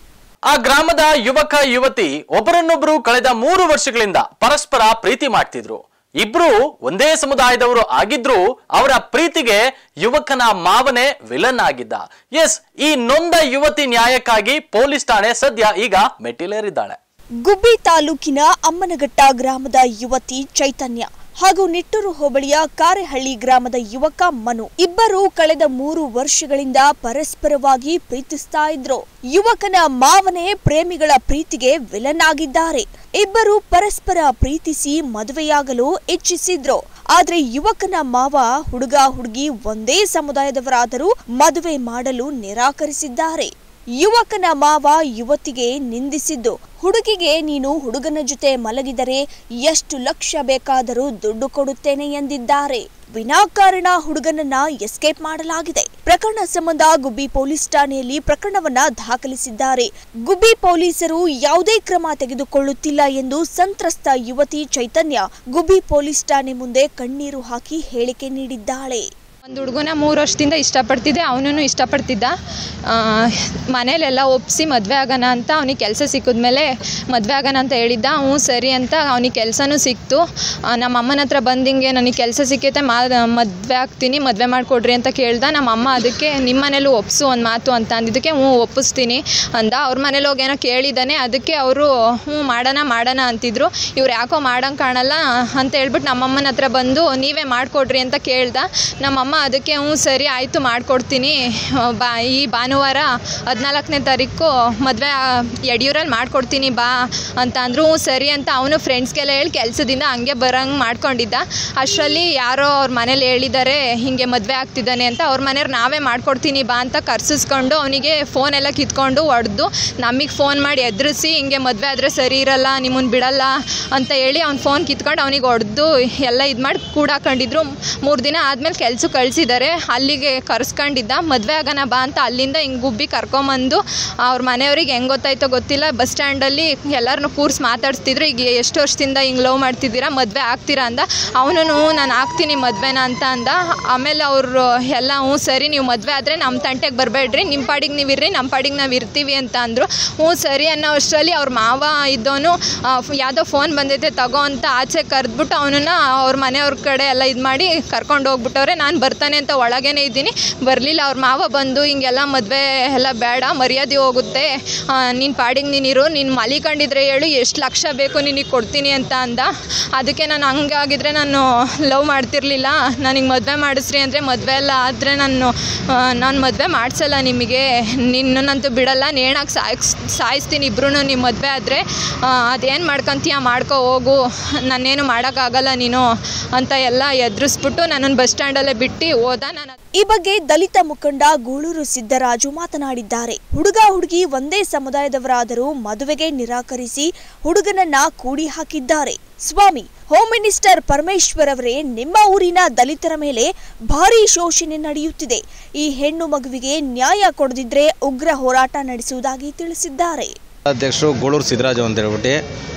ಆ ಗ್ರಾಮದ ಯುವಕ ಯುವತಿ ಒಬ್ಬರನ್ನೊಬ್ಬರು ಕಳೆದ ಮೂರು ವರ್ಷಗಳಿಂದ ಪರಸ್ಪರ ಪ್ರೀತಿ ಮಾಡ್ತಿದ್ರು ಇಬ್ರು ಒಂದೇ ಸಮುದಾಯದವರು ಆಗಿದ್ರು ಅವರ ಪ್ರೀತಿಗೆ ಯುವಕನ ಮಾವನೇ ವಿಲನ್ ಆಗಿದ್ದ ಎಸ್ ಈ ನೊಂದ ಯುವತಿ ನ್ಯಾಯಕ್ಕಾಗಿ ಪೊಲೀಸ್ ಠಾಣೆ ಸದ್ಯ ಈಗ ಮೆಟ್ಟಿಲೇರಿದ್ದಾಳೆ ಗುಬ್ಬಿ ತಾಲೂಕಿನ ಅಮ್ಮನಘಟ್ಟ ಗ್ರಾಮದ ಯುವತಿ ಚೈತನ್ಯ ಹಾಗೂ ನಿಟ್ಟೂರು ಹೋಬಳಿಯ ಕಾರೆಹಳ್ಳಿ ಗ್ರಾಮದ ಯುವಕ ಮನು ಇಬ್ಬರು ಕಳೆದ ಮೂರು ವರ್ಷಗಳಿಂದ ಪರಸ್ಪರವಾಗಿ ಪ್ರೀತಿಸ್ತಾ ಇದ್ರು ಯುವಕನ ಮಾವನೇ ಪ್ರೇಮಿಗಳ ಪ್ರೀತಿಗೆ ವಿಲನ್ ಆಗಿದ್ದಾರೆ ಇಬ್ಬರು ಪರಸ್ಪರ ಪ್ರೀತಿಸಿ ಮದುವೆಯಾಗಲು ಇಚ್ಛಿಸಿದ್ರು ಆದ್ರೆ ಯುವಕನ ಮಾವ ಹುಡುಗ ಹುಡುಗಿ ಒಂದೇ ಸಮುದಾಯದವರಾದರೂ ಮದುವೆ ಮಾಡಲು ನಿರಾಕರಿಸಿದ್ದಾರೆ ಯುವಕನ ಮಾವ ಯುವತಿಗೆ ನಿಂದಿಸಿದ್ದು ಹುಡುಗಿಗೆ ನೀನು ಹುಡುಗನ ಜೊತೆ ಮಲಗಿದರೆ ಎಷ್ಟು ಲಕ್ಷ ಬೇಕಾದರೂ ದುಡ್ಡು ಕೊಡುತ್ತೇನೆ ಎಂದಿದ್ದಾರೆ ವಿನಾಕಾರಣ ಹುಡುಗನನ್ನ ಎಸ್ಕೇಪ್ ಮಾಡಲಾಗಿದೆ ಪ್ರಕರಣ ಸಂಬಂಧ ಗುಬ್ಬಿ ಪೊಲೀಸ್ ಠಾಣೆಯಲ್ಲಿ ಪ್ರಕರಣವನ್ನ ದಾಖಲಿಸಿದ್ದಾರೆ ಗುಬ್ಬಿ ಪೊಲೀಸರು ಯಾವುದೇ ಕ್ರಮ ತೆಗೆದುಕೊಳ್ಳುತ್ತಿಲ್ಲ ಎಂದು ಸಂತ್ರಸ್ತ ಯುವತಿ ಚೈತನ್ಯ ಗುಬ್ಬಿ ಪೊಲೀಸ್ ಠಾಣೆ ಮುಂದೆ ಕಣ್ಣೀರು ಹಾಕಿ ಹೇಳಿಕೆ ನೀಡಿದ್ದಾಳೆ ಒಂದು ಹುಡುಗನ ಮೂರು ವರ್ಷದಿಂದ ಇಷ್ಟಪಡ್ತಿದ್ದೆ ಅವನೂ ಇಷ್ಟಪಡ್ತಿದ್ದ ಆ, ಮನೇಲೆಲ್ಲ ಒಪ್ಪಿಸಿ ಮದುವೆ ಆಗೋಣ ಅಂತ ಅವನಿಗೆ ಕೆಲಸ ಸಿಕ್ಕಿದ್ಮೇಲೆ ಮದುವೆ ಆಗೋಣ ಅಂತ ಹೇಳಿದ್ದ ಹ್ಞೂ ಸರಿ ಅಂತ ಅವನಿಗೆ ಕೆಲಸನೂ ಸಿಕ್ತು ಆ, ನಮ್ಮ ಅಮ್ಮನ ಹತ್ರ ಬಂದು ಹಿಂಗೆ ನನಗೆ ಕೆಲಸ ಸಿಕ್ಕೈತೆ ಮಾ ಮದುವೆ ಆಗ್ತೀನಿ ಮದುವೆ ಮಾಡಿಕೊಡ್ರಿ ಅಂತ ಕೇಳ್ದ ನಮ್ಮ ಅಮ್ಮ ಅದಕ್ಕೆ ನಿಮ್ಮ ಮನೇಲೂ ಒಪ್ಸು ಒಂದು ಮಾತು ಅಂತ ಅಂದಿದ್ದಕ್ಕೆ ಹ್ಞೂ ಒಪ್ಪಿಸ್ತೀನಿ ಅಂದ ಅವ್ರ ಮನೇಲಿ ಹೋಗಿ ಏನೋ ಕೇಳಿದ್ದಾನೆ ಅದಕ್ಕೆ ಅವರು ಹ್ಞೂ ಮಾಡೋಣ ಮಾಡೋಣ ಅಂತಿದ್ರು ಇವ್ರು ಯಾಕೋ ಮಾಡಂಗೆ ಕಾಣಲ್ಲ ಅಂತ ಹೇಳ್ಬಿಟ್ಟು ನಮ್ಮಮ್ಮನ ಹತ್ರ ಬಂದು ನೀವೇ ಮಾಡಿಕೊಡ್ರಿ ಅಂತ ಕೇಳ್ದ ನಮ್ಮಮ್ಮ ಅದಕ್ಕೆ ಹ್ಞೂ ಸರಿ ಆಯಿತು ಮಾಡಿಕೊಡ್ತೀನಿ ಬಾ ಈ ಭಾನುವಾರ ಹದಿನಾಲ್ಕನೇ ತಾರೀಕು ಮದುವೆ ಯಡಿಯೂರಲ್ಲಿ ಮಾಡಿಕೊಡ್ತೀನಿ ಬಾ ಅಂತ ಅಂದರು ಹ್ಞೂ ಸರಿ ಅಂತ ಅವನು ಫ್ರೆಂಡ್ಸ್ಗೆಲ್ಲ ಹೇಳಿ ಕೆಲಸದಿಂದ ಹಂಗೆ ಬರೋಂಗೆ ಮಾಡ್ಕೊಂಡಿದ್ದ ಅಷ್ಟರಲ್ಲಿ ಯಾರೋ ಅವ್ರ ಮನೇಲಿ ಹೇಳಿದ್ದಾರೆ ಹಿಂಗೆ ಮದುವೆ ಆಗ್ತಿದ್ದಾನೆ ಅಂತ ಅವ್ರ ಮನೆಯವ್ರು ನಾವೇ ಮಾಡ್ಕೊಡ್ತೀನಿ ಬಾ ಅಂತ ಕರ್ಸಿಸ್ಕೊಂಡು ಅವನಿಗೆ ಫೋನ್ ಎಲ್ಲ ಕಿತ್ಕೊಂಡು ಹೊಡೆದು ನಮಗೆ ಫೋನ್ ಮಾಡಿ ಎದುರಿಸಿ ಹಿಂಗೆ ಮದುವೆ ಆದರೆ ಸರಿ ಇರಲ್ಲ ನಿಮ್ಮನ್ನು ಬಿಡಲ್ಲ ಅಂತ ಹೇಳಿ ಅವ್ನ ಫೋನ್ ಕಿತ್ಕೊಂಡು ಅವನಿಗೆ ಹೊಡೆದು ಎಲ್ಲ ಇದು ಮಾಡಿ ಕೂಡಾಕೊಂಡಿದ್ರು ಮೂರು ದಿನ ಆದಮೇಲೆ ಕೆಲ್ಸಕ್ಕೆ ಕಳಿಸಿದ್ದಾರೆ ಅಲ್ಲಿಗೆ ಕರ್ಸ್ಕೊಂಡಿದ್ದ ಮದುವೆ ಆಗೋಣ ಬಾ ಅಂತ ಅಲ್ಲಿಂದ ಹಿಂಗೆ ಗುಬ್ಬಿ ಕರ್ಕೊಂಬಂದು ಅವ್ರ ಮನೆಯವ್ರಿಗೆ ಹೆಂಗೆ ಗೊತ್ತಾಯ್ತೋ ಗೊತ್ತಿಲ್ಲ ಬಸ್ ಸ್ಟ್ಯಾಂಡಲ್ಲಿ ಎಲ್ಲರನ್ನೂ ಕೂರ್ಸಿ ಮಾತಾಡ್ಸ್ತಿದ್ರು ಈಗ ಎಷ್ಟು ವರ್ಷದಿಂದ ಹಿಂಗೆ ಲವ್ ಮಾಡ್ತಿದ್ದೀರಾ ಮದುವೆ ಆಗ್ತೀರಾ ಅಂದ ಅವನು ನಾನು ಆಗ್ತೀನಿ ಮದುವೆನ ಅಂತ ಅಂದ ಆಮೇಲೆ ಅವರು ಎಲ್ಲ ಹ್ಞೂ ಸರಿ ನೀವು ಮದುವೆ ಆದರೆ ನಮ್ಮ ತಂಟೆಗೆ ಬರಬೇಡ್ರಿ ನಿಮ್ಮ ಪಾಡಿಗೆ ನೀವು ಇರ್ರಿ ನಮ್ಮ ಪಾಡಿಗೆ ನಾವು ಇರ್ತೀವಿ ಅಂತ ಅಂದರು ಹ್ಞೂ ಸರಿ ಅನ್ನೋ ಅಷ್ಟರಲ್ಲಿ ಅವ್ರ ಮಾವ ಇದ್ದವನು ಯಾವುದೋ ಫೋನ್ ಬಂದೈತೆ ತಗೋ ಅಂತ ಆಚೆ ಕರೆದ್ಬಿಟ್ಟು ಅವನನ್ನ ಅವ್ರ ಮನೆಯವ್ರ ಕಡೆ ಎಲ್ಲ ಇದು ಮಾಡಿ ಕರ್ಕೊಂಡು ಹೋಗ್ಬಿಟ್ಟವ್ರೆ ನಾನು ಬರ್ತಾನೆ ಅಂತ ಒಳಗೇನೆ ಇದ್ದೀನಿ ಬರಲಿಲ್ಲ ಅವ್ರ ಮಾವ ಬಂದು ಹಿಂಗೆಲ್ಲ ಮದುವೆ ಎಲ್ಲ ಬೇಡ ಮರ್ಯಾದೆ ಹೋಗುತ್ತೆ ನಿನ್ನ ಪಾಡಿಗೆ ನೀನಿರು ನೀನು ಮಲಿಕೊಂಡಿದ್ರೆ ಹೇಳು ಎಷ್ಟು ಲಕ್ಷ ಬೇಕು ನಿನಗೆ ಕೊಡ್ತೀನಿ ಅಂತ ಅಂದ ಅದಕ್ಕೆ ನಾನು ಹಂಗಾಗಿದ್ರೆ ನಾನು ಲವ್ ಮಾಡ್ತಿರ್ಲಿಲ್ಲ ನನಗೆ ಮದುವೆ ಮಾಡಿಸ್ರಿ ಅಂದರೆ ಮದುವೆ ಎಲ್ಲ ಆದರೆ ನಾನು ನಾನು ಮದುವೆ ಮಾಡಿಸಲ್ಲ ನಿಮಗೆ ನಿನ್ನನ್ನಂತೂ ಬಿಡಲ್ಲ ನೇಣಾಗಿ ಸಾಯ್ಸ್ ಸಾಯಿಸ್ತೀನಿ ಇಬ್ರು ನಿಮ್ಮ ಮದುವೆ ಆದರೆ ಅದೇನು ಮಾಡ್ಕೊಂತೀಯ ಮಾಡ್ಕೊ ಹೋಗು ನಾನೇನು ಮಾಡೋಕ್ಕಾಗಲ್ಲ ನೀನು ಅಂತ ಎಲ್ಲ ಎದುರಿಸ್ಬಿಟ್ಟು ನನ್ನನ್ನು ಬಸ್ ಸ್ಟ್ಯಾಂಡಲ್ಲೇ ಬಿಟ್ಟು ಹೋದ ನಾನು ಈ ಬಗ್ಗೆ ದಲಿತ ಮುಖಂಡ ಗೂಳೂರು ಸಿದ್ದರಾಜು ಮಾತನಾಡಿದ್ದಾರೆ ಹುಡುಗ ಹುಡುಗಿ ಒಂದೇ ಸಮುದಾಯದವರಾದರೂ ಮದುವೆಗೆ ನಿರಾಕರಿಸಿ ಹುಡುಗನನ್ನ ಕೂಡಿ ಹಾಕಿದ್ದಾರೆ ಸ್ವಾಮಿ ಹೋಮ್ ಮಿನಿಸ್ಟರ್ ಪರಮೇಶ್ವರ್ ಅವರೇ ನಿಮ್ಮ ಊರಿನ ದಲಿತರ ಮೇಲೆ ಭಾರೀ ಶೋಷಣೆ ನಡೆಯುತ್ತಿದೆ ಈ ಹೆಣ್ಣು ಮಗುವಿಗೆ ನ್ಯಾಯ ಕೊಡದಿದ್ರೆ ಉಗ್ರ ಹೋರಾಟ ನಡೆಸುವುದಾಗಿ ತಿಳಿಸಿದ್ದಾರೆ ಅಧ್ಯಕ್ಷರು ಗೋಳೂರು ಸಿದ್ದರಾಜು ಅಂತ ಹೇಳ್ಬಿಟ್ಟು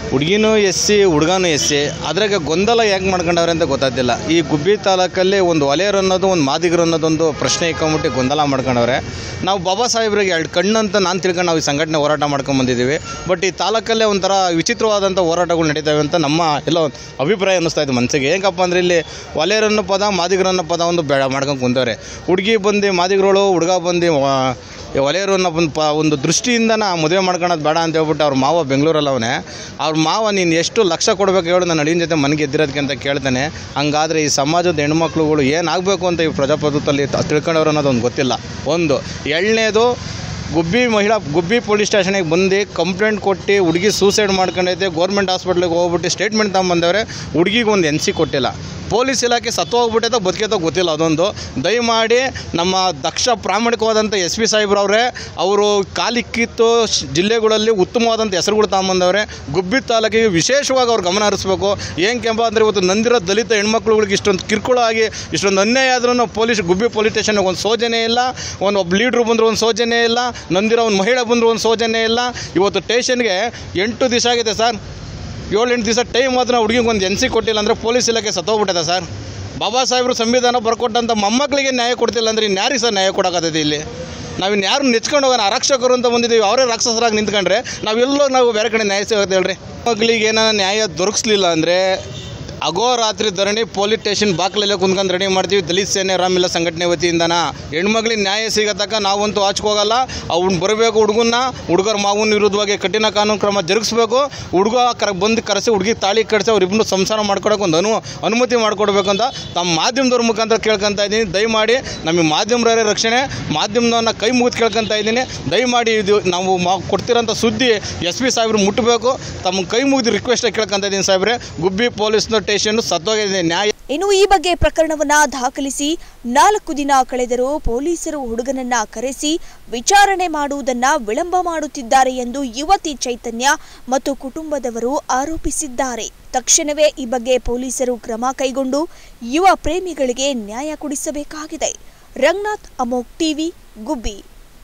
ಹುಡುಗಿನೂ ಎಸ್ ಸಿ ಹುಡುಗನೂ ಎಸ್ ಸಿ ಅದ್ರಾಗ ಗೊಂದಲ ಯಾಕೆ ಮಾಡ್ಕೊಂಡವ್ರೆ ಅಂತ ಗೊತ್ತಾಗ್ತಿಲ್ಲ ಈ ಗುಬ್ಬಿ ತಾಲೂಕಲ್ಲಿ ಒಂದು ಒಲೆಯರು ಅನ್ನೋದು ಒಂದು ಮಾದಿಗರು ಅನ್ನೋದೊಂದು ಪ್ರಶ್ನೆ ಇಕ್ಕೊಂಬಿಟ್ಟು ಗೊಂದಲ ಮಾಡ್ಕೊಂಡವ್ರೆ ನಾವು ಬಾಬಾ ಸಾಹೇಬ್ರಿಗೆ ಎರಡು ಕಣ್ಣು ಅಂತ ನಾನು ತಿಳ್ಕೊಂಡು ನಾವು ಈ ಸಂಘಟನೆ ಹೋರಾಟ ಮಾಡ್ಕೊಂಡು ಬಂದಿದ್ದೀವಿ ಬಟ್ ಈ ತಾಲೂಕಲ್ಲೇ ಒಂಥರ ವಿಚಿತ್ರವಾದಂಥ ಹೋರಾಟಗಳು ನಡೀತವೆ ಅಂತ ನಮ್ಮ ಎಲ್ಲ ಒಂದು ಅಭಿಪ್ರಾಯ ಅನ್ನಿಸ್ತಾ ಇದೆ ಮನಸ್ಸಿಗೆ ಹೆಂಗಪ್ಪ ಅಂದರೆ ಇಲ್ಲಿ ಒಲೆಯರನ್ನ ಪದ ಮಾದಿಗರನ್ನ ಪದ ಒಂದು ಬೇಡ ಮಾಡ್ಕೊಂಡು ಕುಂತವ್ರೆ ಹುಡುಗಿ ಬಂದು ಮಾದಿಗರುಗಳು ಹುಡುಗ ಬಂದು ಒಲೆಯರು ಅನ್ನೋ ಒಂದು ಪ ಒಂದು ದೃಷ್ಟಿಯಿಂದ ನಾ ಮದುವೆ ಮಾಡ್ಕೊಳೋದು ಬೇಡ ಅಂತ ಹೇಳ್ಬಿಟ್ಟು ಅವ್ರ ಮಾವ ಬೆಂಗಳೂರಲ್ಲಿ ಅವನೇ ಅವ್ರ ಮಾವ ನೀನು ಎಷ್ಟು ಲಕ್ಷ ಕೊಡಬೇಕು ಹೇಳು ನಾನು ಅಳಿನ ಜೊತೆ ಮನೆಗೆ ಎದ್ದಿರೋದಕ್ಕೆ ಅಂತ ಕೇಳ್ತಾನೆ ಹಂಗಾದ್ರೆ ಈ ಸಮಾಜದ ಹೆಣ್ಮಕ್ಳುಗಳು ಏನಾಗಬೇಕು ಅಂತ ಈ ಪ್ರಜಾಪ್ರಭುತ್ವದಲ್ಲಿ ತ- ತಿಳ್ಕೊಂಡವ್ರು ಅನ್ನೋದು ಒಂದು ಗೊತ್ತಿಲ್ಲ ಒಂದು ಎರಡನೇದು ಗುಬ್ಬಿ ಮಹಿಳಾ ಗುಬ್ಬಿ ಪೊಲೀಸ್ ಸ್ಟೇಷನಿಗೆ ಬಂದು ಕಂಪ್ಲೇಂಟ್ ಕೊಟ್ಟು ಹುಡುಗಿ ಸೂಸೈಡ್ ಮಾಡ್ಕೊಂಡೈತೆ ಗೌರ್ಮೆಂಟ್ ಹಾಸ್ಪಿಟ್ಲಿಗೆ ಹೋಗ್ಬಿಟ್ಟು ಸ್ಟೇಟ್ಮೆಂಟ್ ತಗೊಂಬಂದವ್ರೆ ಹುಡುಗಿಗೆ ಒಂದು ಎನ್ ಸಿ ಕೊಟ್ಟಿಲ್ಲ ಪೊಲೀಸ್ ಇಲಾಖೆ ಸತ್ತು ಹೋಗ್ಬಿಟ್ಟೈತೋ ಬದುಕೈತೋ ಗೊತ್ತಿಲ್ಲ ಅದೊಂದು ದಯಮಾಡಿ ನಮ್ಮ ದಕ್ಷ ಪ್ರಾಮಾಣಿಕವಾದಂಥ ಎಸ್ ಪಿ ಸಾಹೇಬ್ರವ್ರೆ ಅವರು ಕಾಲಿಕ್ಕಿತ್ತು ಶ್- ಜಿಲ್ಲೆಗಳಲ್ಲಿ ಉತ್ತಮವಾದಂಥ ಹೆಸರುಗಳು ತಗೊಂಬಂದವ್ರೆ ಗುಬ್ಬಿ ತಾಲೂಕಿಗೆ ವಿಶೇಷವಾಗಿ ಅವ್ರು ಗಮನ ಹರಿಸ್ಬೇಕು ಏನು ಕೆಂಪ ಅಂದರೆ ಇವತ್ತು ನಂದಿರೋ ದಲಿತ ಹೆಣ್ಮಕ್ಳುಗಳಿಗೆ ಇಷ್ಟೊಂದು ಕಿರುಕುಳ ಆಗಿ ಇಷ್ಟೊಂದು ಅನ್ಯಾಯ ಆದ್ರೂ ಪೊಲೀಸ್ ಗುಬ್ಬಿ ಪೊಲೀಸ್ ಸ್ಟೇಷನ್ಗೆ ಒಂದು ಸೌಜನ್ಯ ಇಲ್ಲ ಒಂದು ಒಬ್ಬ ಲೀಡ್ರು ಬಂದರೂ ಒಂದು ಸೌಜನ್ಯ ಇಲ್ಲ ನಂದಿರೋ ಒಂದು ಮಹಿಳೆ ಬಂದರೂ ಒಂದು ಸೌಜನ್ಯ ಇಲ್ಲ ಇವತ್ತು ಸ್ಟೇಷನ್ಗೆ ಎಂಟು ದಿವಸ ಆಗಿದೆ ಸರ್ ಏಳು ಎಂಟು ದಿವಸ ಟೈಮ್ ಮಾತ್ರ ಹುಡುಗಿಗೆ ಒಂದು ಎನ್ ಸಿ ಕೊಟ್ಟಿಲ್ಲ ಅಂದರೆ ಪೊಲೀಸ್ ಇಲಾಖೆ ಸತ್ತೋಗ್ಬಿಟ್ಟಿದೆ ಸರ್ ಬಾಬಾ ಸಾಹೇಬರು ಸಂವಿಧಾನ ಬರ್ಕೊಟ್ಟಂಥ ಮೊಮ್ಮಕ್ಕಳಿಗೆ ನ್ಯಾಯ ಕೊಡ್ತಿಲ್ಲ ಅಂದರೆ ಇನ್ಯಾರಿಗೆ ಸರ್ ನ್ಯಾಯ ಕೊಡೋಕ್ಕತ್ತದೆ ಇಲ್ಲಿ ನಾವಿನ್ನು ಯಾರು ನೆಚ್ಕೊಂಡು ಹೋಗೋಣ ಆರಕ್ಷಕರು ಅಂತ ಬಂದಿದ್ದೀವಿ ಅವರೇ ರಾಕ್ಷಸರಾಗಿ ನಿಂತ್ಕೊಂಡ್ರೆ ನಾವೆಲ್ಲೋ ನಾವು ಬೇರೆ ಕಡೆ ನ್ಯಾಯ ಸಿಗುತ್ತೆ ಹೇಳ್ರಿ ಮಕ್ಕಳಿಗೆ ಏನಾರ ನ್ಯಾಯ ದೊರಕಿಸ್ಲಿಲ್ಲ ಅಂದರೆ ಅಗೋರಾತ್ರಿ ಧರಣಿ ಪೊಲೀಸ್ ಸ್ಟೇಷನ್ ಬಾಕ್ಲಲ್ಲೇ ಕುಂತ್ಕೊಂಡು ರೆಡಿ ಮಾಡ್ತೀವಿ ದಲಿತ ಸೇನೆ ರಾಮಿಲ್ಲ ಸಂಘಟನೆ ವತಿಯಿಂದನ ಹೆಣ್ಮಕ್ಳಿಗೆ ನ್ಯಾಯ ಸಿಗತಕ್ಕ ನಾವಂತೂ ಆಚ್ಕೋಗಲ್ಲ ಅವ್ನು ಬರಬೇಕು ಹುಡುಗನ್ನ ಹುಡುಗರ ಮಾವನ ವಿರುದ್ಧವಾಗಿ ಕಠಿಣ ಕಾನೂನು ಕ್ರಮ ಜರುಗಿಸ್ಬೇಕು ಹುಡುಗ ಕರ ಬಂದು ಕರೆಸಿ ಹುಡುಗಿ ತಾಳಿ ಕಡಿಸಿ ಅವ್ರಿಬ್ಬರು ಸಂಸಾರ ಮಾಡ್ಕೊಡಕ್ಕೆ ಒಂದು ಅನು ಅನುಮತಿ ಮಾಡಿಕೊಡ್ಬೇಕು ಅಂತ ತಮ್ಮ ಮಾಧ್ಯಮದವ್ರ ಮುಖಾಂತರ ಕೇಳ್ಕೊತಾ ಇದ್ದೀನಿ ದಯಮಾಡಿ ನಮಗೆ ಮಾಧ್ಯಮರವರೇ ರಕ್ಷಣೆ ಮಾಧ್ಯಮದವನ್ನ ಕೈ ಮುಗಿದು ಕೇಳ್ಕೊತಾ ಇದ್ದೀನಿ ದಯಮಾಡಿ ಇದು ನಾವು ಮಾ ಕೊಡ್ತಿರೋಂಥ ಸುದ್ದಿ ಎಸ್ ಪಿ ಸಾಹೇಬ್ರು ಮುಟ್ಟಬೇಕು ತಮ್ಮ ಕೈ ಮುಗಿದು ರಿಕ್ವೆಸ್ಟ್ ಕೇಳ್ಕೊತಾ ಇದ್ದೀನಿ ಸಾಹೇಬ್ರೆ ಗುಬ್ಬಿ ಪೊಲೀಸ್ ಸ್ಟೇಷನ್ ಸತ್ತೋಗಿದೆ ನ್ಯಾಯ ಇನ್ನು ಈ ಬಗ್ಗೆ ಪ್ರಕರಣವನ್ನ ದಾಖಲಿಸಿ ನಾಲ್ಕು ದಿನ ಕಳೆದರೂ ಪೊಲೀಸರು ಹುಡುಗನನ್ನ ಕರೆಸಿ ವಿಚಾರಣೆ ಮಾಡುವುದನ್ನ ವಿಳಂಬ ಮಾಡುತ್ತಿದ್ದಾರೆ ಎಂದು ಯುವತಿ ಚೈತನ್ಯ ಮತ್ತು ಕುಟುಂಬದವರು ಆರೋಪಿಸಿದ್ದಾರೆ ತಕ್ಷಣವೇ ಈ ಬಗ್ಗೆ ಪೊಲೀಸರು ಕ್ರಮ ಕೈಗೊಂಡು ಯುವ ಪ್ರೇಮಿಗಳಿಗೆ ನ್ಯಾಯ ಕೊಡಿಸಬೇಕಾಗಿದೆ ರಂಗನಾಥ್ ಅಮೋಕ್ ಟಿವಿ ಗುಬ್ಬಿ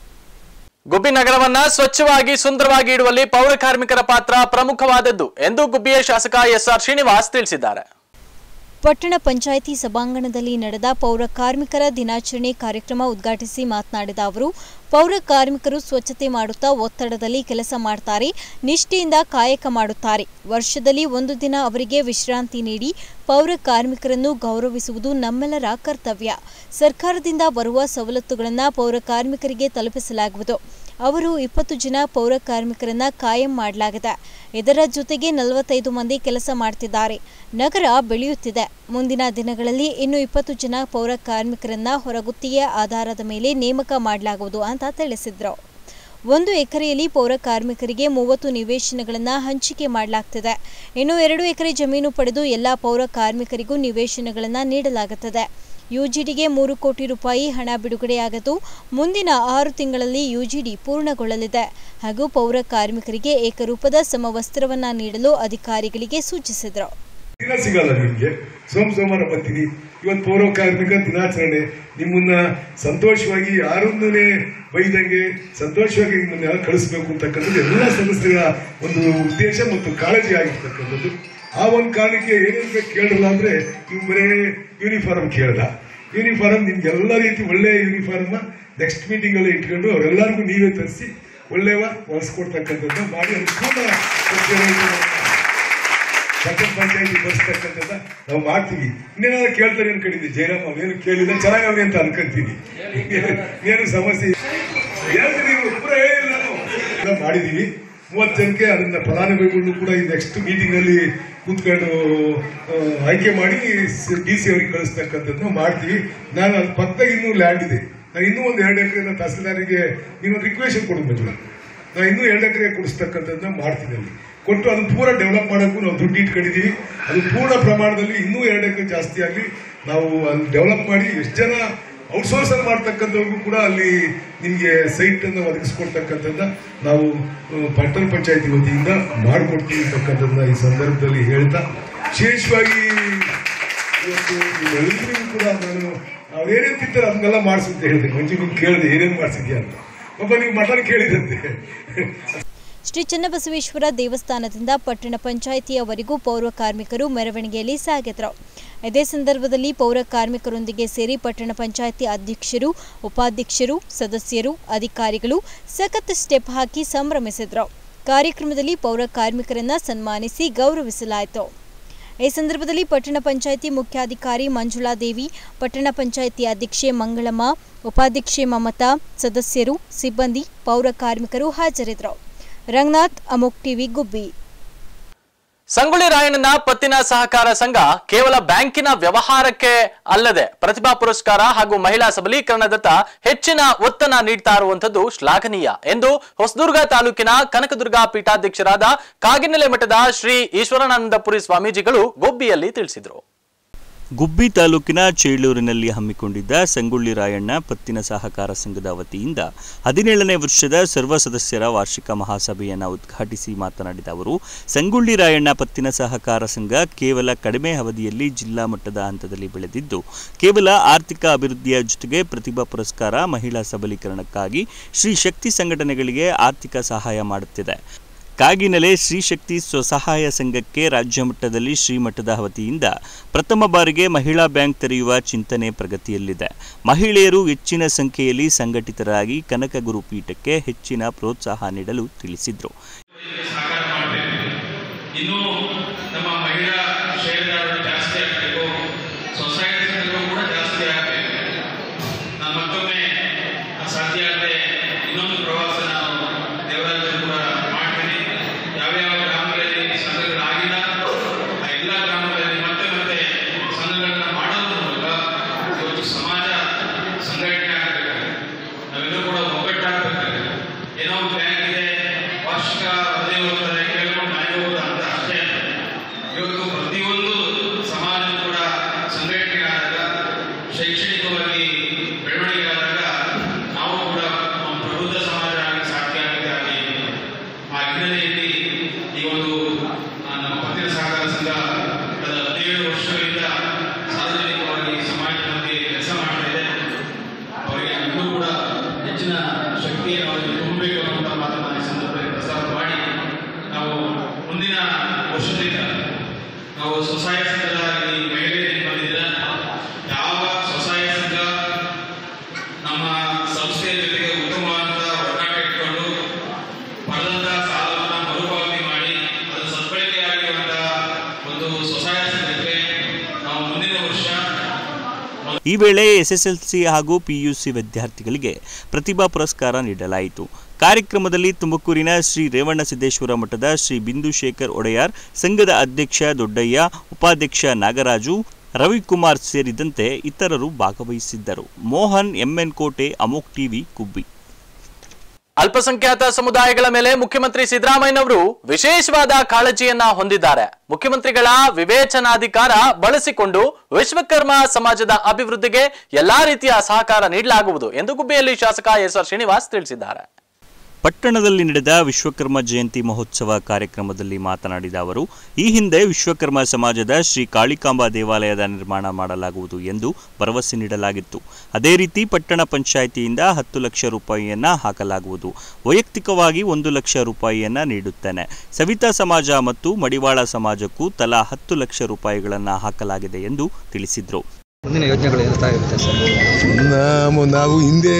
ಗುಬ್ಬಿ ನಗರವನ್ನ ಸ್ವಚ್ಛವಾಗಿ ಸುಂದರವಾಗಿ ಇಡುವಲ್ಲಿ ಪೌರ ಕಾರ್ಮಿಕರ ಪಾತ್ರ ಪ್ರಮುಖವಾದದ್ದು ಎಂದು ಗುಬ್ಬಿಯ ಶಾಸಕ ಎಸ್ಆರ್ ಶ್ರೀನಿವಾಸ್ ತಿಳಿಸಿದ್ದಾರೆ ಪಟ್ಟಣ ಪಂಚಾಯಿತಿ ಸಭಾಂಗಣದಲ್ಲಿ ನಡೆದ ಪೌರ ಕಾರ್ಮಿಕರ ದಿನಾಚರಣೆ ಕಾರ್ಯಕ್ರಮ ಉದ್ಘಾಟಿಸಿ ಮಾತನಾಡಿದ ಅವರು ಪೌರ ಕಾರ್ಮಿಕರು ಸ್ವಚ್ಛತೆ ಮಾಡುತ್ತಾ ಒತ್ತಡದಲ್ಲಿ ಕೆಲಸ ಮಾಡ್ತಾರೆ ನಿಷ್ಠೆಯಿಂದ ಕಾಯಕ ಮಾಡುತ್ತಾರೆ ವರ್ಷದಲ್ಲಿ ಒಂದು ದಿನ ಅವರಿಗೆ ವಿಶ್ರಾಂತಿ ನೀಡಿ ಪೌರ ಕಾರ್ಮಿಕರನ್ನು ಗೌರವಿಸುವುದು ನಮ್ಮೆಲ್ಲರ ಕರ್ತವ್ಯ ಸರ್ಕಾರದಿಂದ ಬರುವ ಸವಲತ್ತುಗಳನ್ನು ಪೌರ ಕಾರ್ಮಿಕರಿಗೆ ತಲುಪಿಸಲಾಗುವುದು ಅವರು ಇಪ್ಪತ್ತು ಜನ ಪೌರ ಕಾರ್ಮಿಕರನ್ನ ಕಾಯಂ ಮಾಡಲಾಗಿದೆ ಇದರ ಜೊತೆಗೆ ನಲವತ್ತೈದು ಮಂದಿ ಕೆಲಸ ಮಾಡ್ತಿದ್ದಾರೆ ನಗರ ಬೆಳೆಯುತ್ತಿದೆ ಮುಂದಿನ ದಿನಗಳಲ್ಲಿ ಇನ್ನು ಇಪ್ಪತ್ತು ಜನ ಪೌರ ಕಾರ್ಮಿಕರನ್ನ ಹೊರಗುತ್ತಿಗೆ ಆಧಾರದ ಮೇಲೆ ನೇಮಕ ಮಾಡಲಾಗುವುದು ಅಂತ ತಿಳಿಸಿದ್ರು ಒಂದು ಎಕರೆಯಲ್ಲಿ ಪೌರ ಕಾರ್ಮಿಕರಿಗೆ ಮೂವತ್ತು ನಿವೇಶನಗಳನ್ನು ಹಂಚಿಕೆ ಮಾಡಲಾಗ್ತಿದೆ ಇನ್ನು ಎರಡು ಎಕರೆ ಜಮೀನು ಪಡೆದು ಎಲ್ಲ ಪೌರ ಕಾರ್ಮಿಕರಿಗೂ ನಿವೇಶನಗಳನ್ನು ನೀಡಲಾಗುತ್ತದೆ ಯುಜಿಡಿಗೆ ಮೂರು ಕೋಟಿ ರೂಪಾಯಿ ಹಣ ಬಿಡುಗಡೆಯಾಗದು ಮುಂದಿನ ಆರು ತಿಂಗಳಲ್ಲಿ ಯುಜಿಡಿ ಪೂರ್ಣಗೊಳ್ಳಲಿದೆ ಹಾಗೂ ಪೌರ ಕಾರ್ಮಿಕರಿಗೆ ಏಕರೂಪದ ಸಮವಸ್ತ್ರವನ್ನ ನೀಡಲು ಅಧಿಕಾರಿಗಳಿಗೆ ಸೂಚಿಸಿದರು ದಿನ ಸಿಗಲ್ಲ ನಿಮ್ಗೆ ಸೋಮ ಸೋಮವಾರ ಬರ್ತೀವಿ ಇವತ್ತು ಪೌರ ಕಾರ್ಮಿಕ ದಿನಾಚರಣೆ ನಿಮ್ಮನ್ನ ಸಂತೋಷವಾಗಿ ಯಾರನ್ನೇ ಬೈದಂಗೆ ಸಂತೋಷವಾಗಿ ನಿಮ್ಮನ್ನ ಕಳಿಸ್ಬೇಕು ಅಂತಕ್ಕಂಥದ್ದು ಎಲ್ಲ ಸದಸ್ಯರ ಒಂದು ಉದ್ದೇಶ ಮತ್ತು ಕಾಳಜಿ ಆಗಿರ್ತಕ್ಕಂಥದ್ದು ಆ ಒಂದು ಕಾರಣಕ್ಕೆ ಏನೇನ್ ಬೇಕು ಕೇಳಲ್ಲ ಅಂದ್ರೆ ನೀವು ಬರೇ ಯೂನಿಫಾರ್ಮ್ ಕೇಳಲ್ಲ ಯೂನಿಫಾರ್ಮ್ ನಿಮ್ಗೆ ಎಲ್ಲ ರೀತಿ ಒಳ್ಳೆ ಯೂನಿಫಾರ್ಮ್ ನೆಕ್ಸ್ಟ್ ಮೀಟಿಂಗ್ ಅಲ್ಲಿ ಇಟ್ಕೊಂಡು ಅವರೆಲ್ಲರಿಗೂ ನೀವೇ ತರಿಸಿ ಒಳ್ಳೆವ ಹೊಲಿಸ್ಕೊಡ್ತಕ್ಕಂಥದ್ದು ಮಾಡಿ ಅನುಕೂಲ ಪಟ್ಟಣ ಪಂಚಾಯತಿ ಬರ್ತಕ್ಕಂಥದ್ದ ನಾವು ಮಾಡ್ತೀವಿ ಇನ್ನೇನಾದ್ರು ಕೇಳ್ತಾರೆ ಅನ್ಕೊಂಡಿದ್ದೆ ಜಯರಾಮ್ ಅವೇನು ಕೇಳಿಲ್ಲ ಚೆನ್ನಾಗಿ ಅವ್ರೆ ಅಂತ ಅನ್ಕೊಂತೀನಿ ಏನು ಸಮಸ್ಯೆ ಇಲ್ಲ. ಹೇಳ್ತೀನಿ ನೀವು ಪೂರ ಹೇಳಿಲ್ಲ ನಾನು ಎಲ್ಲ ಮಾಡಿದೀವಿ ಮೂವತ್ತು ಜನಕ್ಕೆ ಅದನ್ನ ಫಲಾನುಭವಿಗಳನ್ನು ಕೂಡ ಈ ನೆಕ್ಸ್ಟ್ ಮೀಟಿಂಗ್ ಅಲ್ಲಿ ಕೂತ್ಕೊಂಡು ಆ, ಆಯ್ಕೆ ಮಾಡಿ ಡಿ ಸಿ ಅವರಿಗೆ ಕಳಿಸ್ತಕ್ಕಂಥದ್ದನ್ನ ಮಾಡ್ತೀವಿ ನಾನು ಅದು ಪಕ್ಕದಾಗ ಇನ್ನೂ ಲ್ಯಾಂಡ್ ಇದೆ ನಾನು ಇನ್ನೂ ಒಂದು ಎರಡು ಎಕರೆ ತಹಸೀಲ್ದಾರಿಗೆ ನೀವೊಂದು ರಿಕ್ವೆಷನ್ ಕೊಡ್ಬೇಕು ನಾವು ಇನ್ನೂ ಎರಡು ಎಕರೆ ಕೊಡಿಸ್ತಕ್ಕಂಥದ್ದನ್ನ ಮಾಡ್ತೀನಿ ಅಲ್ಲಿ ಕೊಟ್ಟು ಅದನ್ನ ಪೂರ ಡೆವಲಪ್ ಮಾಡೋಕ್ಕೂ ನಾವು ದುಡ್ಡು ಇಟ್ಕೊಂಡಿದೀವಿ ಅದು ಪೂರ್ಣ ಪ್ರಮಾಣದಲ್ಲಿ ಇನ್ನೂ ಎರಡು ಎಕರೆ ಜಾಸ್ತಿ ಆಗಲಿ ನಾವು ಅಲ್ಲಿ ಡೆವಲಪ್ ಮಾಡಿ ಎಷ್ಟು ಜನ ಔಟ್ಸೋರ್ಸ್ ಅಲ್ಲಿ ಮಾಡ್ತಕ್ಕಂಥವ್ರಿಗೂ ಕೂಡ ಅಲ್ಲಿ ನಿಮಗೆ ಸೈಟ್ ಅನ್ನು ಒದಗಿಸ್ಕೊಡ್ತಕ್ಕಂಥದ್ದನ್ನ ನಾವು ಆ, ಪಟ್ಟಣ ಪಂಚಾಯತಿ ವತಿಯಿಂದ ಮಾಡಿಕೊಡ್ತೀವಿ ಅಂತಕ್ಕಂಥದ್ದನ್ನ ಈ ಸಂದರ್ಭದಲ್ಲಿ ಹೇಳ್ತಾ ವಿಶೇಷವಾಗಿ ಇವತ್ತು ಎಲ್ಲರಿಗೂ ಕೂಡ ನಾನು ಅವ್ರು ಏನೇನು ತಿಂತಾರೆ ಅದನ್ನೆಲ್ಲ ಮಾಡಿಸುತ್ತೆ ಹೇಳಿದೆ ಮಂಜು ನೀವು ಕೇಳಿದೆ ಏನೇನು ಮಾಡಿಸಿದ್ಯಾ ಅಂತ ಒಬ್ಬ ನೀವು ಮಟನ್ ಕೇಳಿದಂತೆ ಶ್ರೀ ಚನ್ನಬಸವೇಶ್ವರ ದೇವಸ್ಥಾನದಿಂದ ಪಟ್ಟಣ ಪಂಚಾಯಿತಿಯವರೆಗೂ ಪೌರ ಕಾರ್ಮಿಕರು ಮೆರವಣಿಗೆಯಲ್ಲಿ ಸಾಗಿದ್ರು ಇದೇ ಸಂದರ್ಭದಲ್ಲಿ ಪೌರ ಕಾರ್ಮಿಕರೊಂದಿಗೆ ಸೇರಿ ಪಟ್ಟಣ ಪಂಚಾಯಿತಿ ಅಧ್ಯಕ್ಷರು ಉಪಾಧ್ಯಕ್ಷರು ಸದಸ್ಯರು ಅಧಿಕಾರಿಗಳು ಸಖತ್ ಸ್ಟೆಪ್ ಹಾಕಿ ಸಂಭ್ರಮಿಸಿದ್ರು ಕಾರ್ಯಕ್ರಮದಲ್ಲಿ ಪೌರ ಕಾರ್ಮಿಕರನ್ನ ಸನ್ಮಾನಿಸಿ ಗೌರವಿಸಲಾಯಿತು ಈ ಸಂದರ್ಭದಲ್ಲಿ ಪಟ್ಟಣ ಪಂಚಾಯಿತಿ ಮುಖ್ಯಾಧಿಕಾರಿ ಮಂಜುಳಾ ದೇವಿ ಪಟ್ಟಣ ಪಂಚಾಯಿತಿ ಅಧ್ಯಕ್ಷೆ ಮಂಗಳಮ್ಮ ಉಪಾಧ್ಯಕ್ಷೆ ಮಮತಾ ಸದಸ್ಯರು ಸಿಬ್ಬಂದಿ ಪೌರ ಕಾರ್ಮಿಕರು ಹಾಜರಿದ್ದರು ರಂಗನಾಥ್ ಅಮೋಕ್ ಟಿವಿ ಗುಬ್ಬಿ ಸಂಗೊಳ್ಳಿ ರಾಯಣ್ಣನ ಪತ್ತಿನ ಸಹಕಾರ ಸಂಘ ಕೇವಲ ಬ್ಯಾಂಕಿನ ವ್ಯವಹಾರಕ್ಕೆ ಅಲ್ಲದೆ ಪ್ರತಿಭಾ ಪುರಸ್ಕಾರ ಹಾಗೂ ಮಹಿಳಾ ಸಬಲೀಕರಣದತ್ತ ಹೆಚ್ಚಿನ ಒತ್ತನ್ನ ನೀಡ್ತಾ ಇರುವಂತದ್ದು ಶ್ಲಾಘನೀಯ ಎಂದು ಹೊಸದುರ್ಗ ತಾಲೂಕಿನ ಕನಕದುರ್ಗ ಪೀಠಾಧ್ಯಕ್ಷರಾದ ಕಾಗಿನೆಲೆ ಮಠದ ಶ್ರೀ ಈಶ್ವರಾನಂದಪುರಿ ಸ್ವಾಮೀಜಿಗಳು ಗೊಬ್ಬಿಯಲ್ಲಿ ತಿಳಿಸಿದರು ಗುಬ್ಬಿ ತಾಲೂಕಿನ ಚೇಳೂರಿನಲ್ಲಿ ಹಮ್ಮಿಕೊಂಡಿದ್ದ ಸಂಗೊಳ್ಳಿ ರಾಯಣ್ಣ ಪತ್ತಿನ ಸಹಕಾರ ಸಂಘದ ವತಿಯಿಂದ ಹದಿನೇಳನೇ ವರ್ಷದ ಸರ್ವ ಸದಸ್ಯರ ವಾರ್ಷಿಕ ಮಹಾಸಭೆಯನ್ನು ಉದ್ಘಾಟಿಸಿ ಮಾತನಾಡಿದ ಅವರು ಸಂಗೊಳ್ಳಿ ರಾಯಣ್ಣ ಪತ್ತಿನ ಸಹಕಾರ ಸಂಘ ಕೇವಲ ಕಡಿಮೆ ಅವಧಿಯಲ್ಲಿ ಜಿಲ್ಲಾ ಮಟ್ಟದ ಹಂತದಲ್ಲಿ ಬೆಳೆದಿದ್ದು ಕೇವಲ ಆರ್ಥಿಕ ಅಭಿವೃದ್ಧಿಯ ಜೊತೆಗೆ ಪ್ರತಿಭಾ ಪುರಸ್ಕಾರ ಮಹಿಳಾ ಸಬಲೀಕರಣಕ್ಕಾಗಿ ಶ್ರೀ ಶಕ್ತಿ ಸಂಘಟನೆಗಳಿಗೆ ಆರ್ಥಿಕ ಸಹಾಯ ಮಾಡುತ್ತಿದೆ ಕಾಗಿನೆಲೆ ಶ್ರೀಶಕ್ತಿ ಸ್ವಸಹಾಯ ಸಂಘಕ್ಕೆ ರಾಜ್ಯ ಮಟ್ಟದಲ್ಲಿ ಶ್ರೀಮಠದ ವತಿಯಿಂದ ಪ್ರಥಮ ಬಾರಿಗೆ ಮಹಿಳಾ ಬ್ಯಾಂಕ್ ತೆರೆಯುವ ಚಿಂತನೆ ಪ್ರಗತಿಯಲ್ಲಿದೆ ಮಹಿಳೆಯರು ಹೆಚ್ಚಿನ ಸಂಖ್ಯೆಯಲ್ಲಿ ಸಂಘಟಿತರಾಗಿ ಕನಕ ಗುರುಪೀಠಕ್ಕೆ ಹೆಚ್ಚಿನ ಪ್ರೋತ್ಸಾಹ ನೀಡಲು ತಿಳಿಸಿದರು ಇನ್ನು ನಮ್ಮ ಮಹಿಳಾ ಷೇರುದಾರರು ಜಾಸ್ತಿ ಆಗಬೇಕು ಸೊಸೈಟಿ ಸಂಘಗಳು ಕೂಡ ಜಾಸ್ತಿ ಆಗಬೇಕು ನಾನು ಮತ್ತೊಮ್ಮೆ ಸಾಧ್ಯ ಆಗದೆ ಇನ್ನೊಂದು ಪ್ರವಾಸ ನಾನು ದೇವರಾಜರು ಕೂಡ ಮಾಡ್ತೀನಿ ಯಾವ್ಯಾವ ಗ್ರಾಮಗಳಲ್ಲಿ ಸಂಘಗಳಾಗಿಲ್ಲ ಆ ಎಲ್ಲ ಗ್ರಾಮಗಳಲ್ಲಿ ಮತ್ತೆ ಮತ್ತೆ ಸಂಘಗಳನ್ನ ಮಾಡೋದ್ರ ಮೂಲಕ ಇವತ್ತು ಸಮಾಜ ಸಂಘಟನೆ ಆಗಬೇಕು ನಾವೆಲ್ಲರೂ ಕೂಡ ಒಗ್ಗಟ್ಟಾಗಬೇಕು ಏನೋ ಒಂದು ಬ್ಯಾಂಕ್ ಇದೆ ವಾರ್ಷಿಕ ವರದಿ ಹೋಗ್ತಾರೆ ಕೇಳ್ಕೊಂಡು ಮನೆಗೆ ಹೋಗೋದು ಅಂತ ಅಷ್ಟೇ ಅಲ್ಲ. ಇವತ್ತು ಪ್ರತಿಯೊಂದು ಸಮಾಜ ಕೂಡ ಸಂಘಟನೆ ಆದಾಗ ಶೈಕ್ಷಣಿಕವಾಗಿ ಬೆಳವಣಿಗೆ ಆದಾಗ ನಾವು ಕೂಡ ಒಂದು ಪ್ರಬುದ್ಧ ಸಮಾಜ ಆಗಿ ಸಾಧ್ಯ ಆಗುತ್ತೆ ಆಗಿ ಆ ಹಿನ್ನೆಲೆಯಲ್ಲಿ ಈ ಒಂದು ಆ, ನಮ್ಮ ಪತ್ತಿನ ಸಹಕಾರ ಸಂಘ ಕಳೆದ ಹದಿನೇಳು ವರ್ಷಗಳಿಂದ ಸಾರ್ವಜನಿಕವಾಗಿ ಸಮಾಜದ ಬಗ್ಗೆ ಕೆಲಸ ಮಾಡ್ತಾ ಇದೆ ಅವರಿಗೆ ಇನ್ನೂ ಕೂಡ ಹೆಚ್ಚಿನ ಶಕ್ತಿಯನ್ನು ಅವರಿಗೆ ತುಂಬಬೇಕು ಅನ್ನುವಂಥ ಮಾತನ್ನು ಈ ಸಂದರ್ಭದಲ್ಲಿ ಪ್ರಸ್ತಾಪ ಮಾಡಿ ನಾವು ಮುಂದಿನ ವರ್ಷದಿಂದ ನಾವು ಸ್ವಸಹಾಯ ಸಂಘದ ಈ ಮಹಿಳೆಯರಿಗೆ ಬಂದಿದ್ದೀರ ಯಾವ ಸ್ವಸಹಾಯ ಸಂಘ ನಮ್ಮ ಸಂಸ್ಥೆಯ ಜೊತೆಗೆ ಉತ್ತಮವಾದಂಥ ಒಡನಾಟ ಇಟ್ಕೊಂಡು ಪಡೆದಂಥ ಸಾಲವನ್ನು ಮರುಪಾವತಿ ಮಾಡಿ ಅದು ಸದ್ಬಳಕೆಯಾಗಿರುವಂಥ ಒಂದು ಸ್ವಸಹಾಯ ಸಂಘಕ್ಕೆ ನಾವು ಮುಂದಿನ ವರ್ಷ ಈ ವೇಳೆ ಎಸ್ಎಸ್ಎಲ್ಸಿ ಹಾಗೂ ಪಿಯುಸಿ ವಿದ್ಯಾರ್ಥಿಗಳಿಗೆ ಪ್ರತಿಭಾ ಪುರಸ್ಕಾರ ನೀಡಲಾಯಿತು ಕಾರ್ಯಕ್ರಮದಲ್ಲಿ ತುಮಕೂರಿನ ಶ್ರೀ ರೇವಣ್ಣಸಿದ್ದೇಶ್ವರ ಮಠದ ಶ್ರೀ ಬಿಂದು ಶೇಖರ್ ಒಡೆಯಾರ್ ಸಂಘದ ಅಧ್ಯಕ್ಷ ದೊಡ್ಡಯ್ಯ ಉಪಾಧ್ಯಕ್ಷ ನಾಗರಾಜು ರವಿಕುಮಾರ್ ಸೇರಿದಂತೆ ಇತರರು ಭಾಗವಹಿಸಿದ್ದರು ಮೋಹನ್ ಎಂಎನ್ ಕೋಟೆ ಅಮೋಕ್ ಟಿವಿ ಕುಬ್ಬಿ ಅಲ್ಪಸಂಖ್ಯಾತ ಸಮುದಾಯಗಳ ಮೇಲೆ ಮುಖ್ಯಮಂತ್ರಿ ಸಿದ್ದರಾಮಯ್ಯನವರು ವಿಶೇಷವಾದ ಕಾಳಜಿಯನ್ನ ಹೊಂದಿದ್ದಾರೆ ಮುಖ್ಯಮಂತ್ರಿಗಳ ವಿವೇಚನಾಧಿಕಾರ ಬಳಸಿಕೊಂಡು ವಿಶ್ವಕರ್ಮ ಸಮಾಜದ ಅಭಿವೃದ್ಧಿಗೆ ಎಲ್ಲಾ ರೀತಿಯ ಸಹಕಾರ ನೀಡಲಾಗುವುದು ಎಂದು ಗುಬ್ಬಿಯಲ್ಲಿ ಶಾಸಕ ಎಸ್ ಆರ್ ಶ್ರೀನಿವಾಸ್ ತಿಳಿಸಿದ್ದಾರೆ ಪಟ್ಟಣದಲ್ಲಿ ನಡೆದ ವಿಶ್ವಕರ್ಮ ಜಯಂತಿ ಮಹೋತ್ಸವ ಕಾರ್ಯಕ್ರಮದಲ್ಲಿ ಮಾತನಾಡಿದ ಅವರು ಈ ಹಿಂದೆ ವಿಶ್ವಕರ್ಮ ಸಮಾಜದ ಶ್ರೀ ಕಾಳಿಕಾಂಬಾ ದೇವಾಲಯದ ನಿರ್ಮಾಣ ಮಾಡಲಾಗುವುದು ಎಂದು ಭರವಸೆ ನೀಡಲಾಗಿತ್ತು ಅದೇ ರೀತಿ ಪಟ್ಟಣ ಪಂಚಾಯಿತಿಯಿಂದ ಹತ್ತು ಲಕ್ಷ ರೂಪಾಯಿಯನ್ನ ಹಾಕಲಾಗುವುದು ವೈಯಕ್ತಿಕವಾಗಿ ಒಂದು ಲಕ್ಷ ರೂಪಾಯಿಯನ್ನ ನೀಡುತ್ತೇನೆ ಸವಿತಾ ಸಮಾಜ ಮತ್ತು ಮಡಿವಾಳ ಸಮಾಜಕ್ಕೂ ತಲಾ ಹತ್ತು ಲಕ್ಷ ರೂಪಾಯಿಗಳನ್ನು ಹಾಕಲಾಗಿದೆ ಎಂದು ತಿಳಿಸಿದರು ಮುಂದಿನ ಯೋಜನೆಗಳು ಇರ್ತಾ ಇರುತ್ತೆ ಸರ್ ನಾವು ನಾವು ಹಿಂದೆ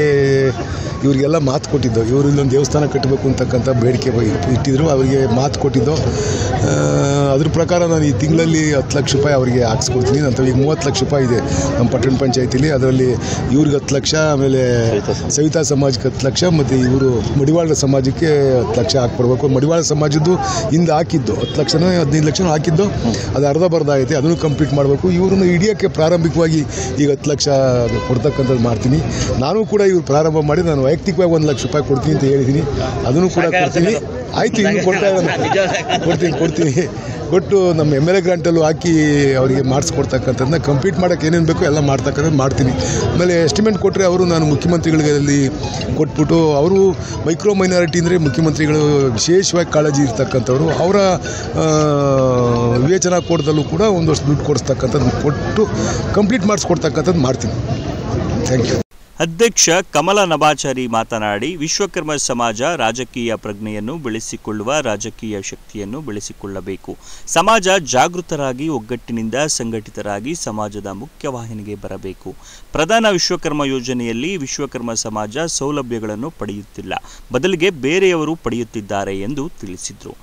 ಇವರಿಗೆಲ್ಲ ಮಾತು ಕೊಟ್ಟಿದ್ದು ಇವರು ಇಲ್ಲೊಂದು ದೇವಸ್ಥಾನ ಕಟ್ಟಬೇಕು ಅಂತಕ್ಕಂಥ ಬೇಡಿಕೆ ಬ- ಇಟ್ಟಿದ್ರು ಅವರಿಗೆ ಮಾತು ಕೊಟ್ಟಿದ್ದು ಆ, ಅದ್ರ ಪ್ರಕಾರ ನಾನು ಈ ತಿಂಗಳಲ್ಲಿ ಹತ್ತು ಲಕ್ಷ ರೂಪಾಯಿ ಅವರಿಗೆ ಹಾಕ್ಸ್ಕೊಡ್ತೀನಿ ನಂತರ ಈಗ ಮೂವತ್ತು ಲಕ್ಷ ರೂಪಾಯಿ ಇದೆ ನಮ್ಮ ಪಟ್ಟಣ ಪಂಚಾಯತಿಲಿ ಅದರಲ್ಲಿ ಇವ್ರಿಗೆ ಹತ್ತು ಲಕ್ಷ ಆಮೇಲೆ ಸವಿತಾ ಸಮಾಜಕ್ಕೆ ಹತ್ತು ಲಕ್ಷ ಮತ್ತು ಇವರು ಮಡಿವಾಳ ಸಮಾಜಕ್ಕೆ ಹತ್ತು ಲಕ್ಷ ಹಾಕ್ಕೊಡ್ಬೇಕು ಮಡಿವಾಳ ಸಮಾಜದ್ದು ಹಿಂದೆ ಹಾಕಿದ್ದು ಹತ್ತು ಲಕ್ಷನೋ ಹದಿನೈದು ಲಕ್ಷನೋ ಹಾಕಿದ್ದು ಅದು ಅರ್ಧ ಬರ್ಧ ಐತೆ ಅದನ್ನು ಕಂಪ್ಲೀಟ್ ಮಾಡಬೇಕು ಇವ್ರನ್ನ ಹಿಡಿಯೋಕ್ಕೆ ಪ್ರಾರಂಭಿಕವಾಗಿ ಈಗ ಹತ್ತು ಲಕ್ಷ ಕೊಡ್ತಕ್ಕಂಥದ್ದು ಮಾಡ್ತೀನಿ ನಾನು ಕೂಡ ಇವ್ರು ಪ್ರಾರಂಭ ಮಾಡಿ ನಾನು ವೈಯಕ್ತಿಕವಾಗಿ ಒಂದು ಲಕ್ಷ ರೂಪಾಯಿ ಕೊಡ್ತೀನಿ ಅಂತ ಹೇಳಿದ್ದೀನಿ ಅದನ್ನು ಕೂಡ ಕೊಡ್ತೀನಿ ಆಯಿತು ಇನ್ನು ಕೊಡ್ತಾ ಇದ್ದಾನೆ ಕೊಡ್ತೀನಿ ಕೊಡ್ತೀನಿ ಕೊಟ್ಟು ನಮ್ಮ ಎಮ್ ಎಲ್ ಎ ಗ್ರಾಂಟಲ್ಲೂ ಹಾಕಿ ಅವರಿಗೆ ಮಾಡಿಸ್ಕೊಡ್ತಕ್ಕಂಥದ್ದನ್ನ ಕಂಪ್ಲೀಟ್ ಮಾಡೋಕ್ಕೆ ಏನೇನು ಬೇಕೋ ಎಲ್ಲ ಮಾಡ್ತಕ್ಕಂಥದ್ದು ಮಾಡ್ತೀನಿ ಆಮೇಲೆ ಎಸ್ಟಿಮೇಟ್ ಕೊಟ್ಟರೆ ಅವರು ನಾನು ಮುಖ್ಯಮಂತ್ರಿಗಳಲ್ಲಿ ಕೊಟ್ಬಿಟ್ಟು ಅವರು ಮೈಕ್ರೋ ಮೈನಾರಿಟಿ ಅಂದರೆ ಮುಖ್ಯಮಂತ್ರಿಗಳು ವಿಶೇಷವಾಗಿ ಕಾಳಜಿ ಇರ್ತಕ್ಕಂಥವ್ರು ಅವರ ಆ, ವಿವೇಚನಾ ಕೋಟದಲ್ಲೂ ಕೂಡ ಒಂದಷ್ಟು ದುಡ್ಡು ಕೊಡಿಸ್ತಕ್ಕಂಥದ್ದು ಕೊಟ್ಟು ಕಂಪ್ಲೀಟ್ ಮಾಡಿಸ್ಕೊಡ್ತಕ್ಕಂಥದ್ದು ಮಾಡ್ತೀನಿ ಥ್ಯಾಂಕ್ ಯು ಅಧ್ಯಕ್ಷ ಕಮಲ ನಭಾಚಾರಿ ಮಾತನಾಡಿ ವಿಶ್ವಕರ್ಮ ಸಮಾಜ ರಾಜಕೀಯ ಪ್ರಜ್ಞೆಯನ್ನು ಬೆಳೆಸಿಕೊಳ್ಳುವ ರಾಜಕೀಯ ಶಕ್ತಿಯನ್ನು ಬೆಳೆಸಿಕೊಳ್ಳಬೇಕು ಸಮಾಜ ಜಾಗೃತರಾಗಿ ಒಗ್ಗಟ್ಟಿನಿಂದ ಸಂಘಟಿತರಾಗಿ ಸಮಾಜದ ಮುಖ್ಯವಾಹಿನಿಗೆ ಬರಬೇಕು ಪ್ರಧಾನ ವಿಶ್ವಕರ್ಮ ಯೋಜನೆಯಲ್ಲಿ ವಿಶ್ವಕರ್ಮ ಸಮಾಜ ಸೌಲಭ್ಯಗಳನ್ನು ಪಡೆಯುತ್ತಿಲ್ಲ ಬದಲಿಗೆ ಬೇರೆಯವರು ಪಡೆಯುತ್ತಿದ್ದಾರೆ ಎಂದು ತಿಳಿಸಿದರು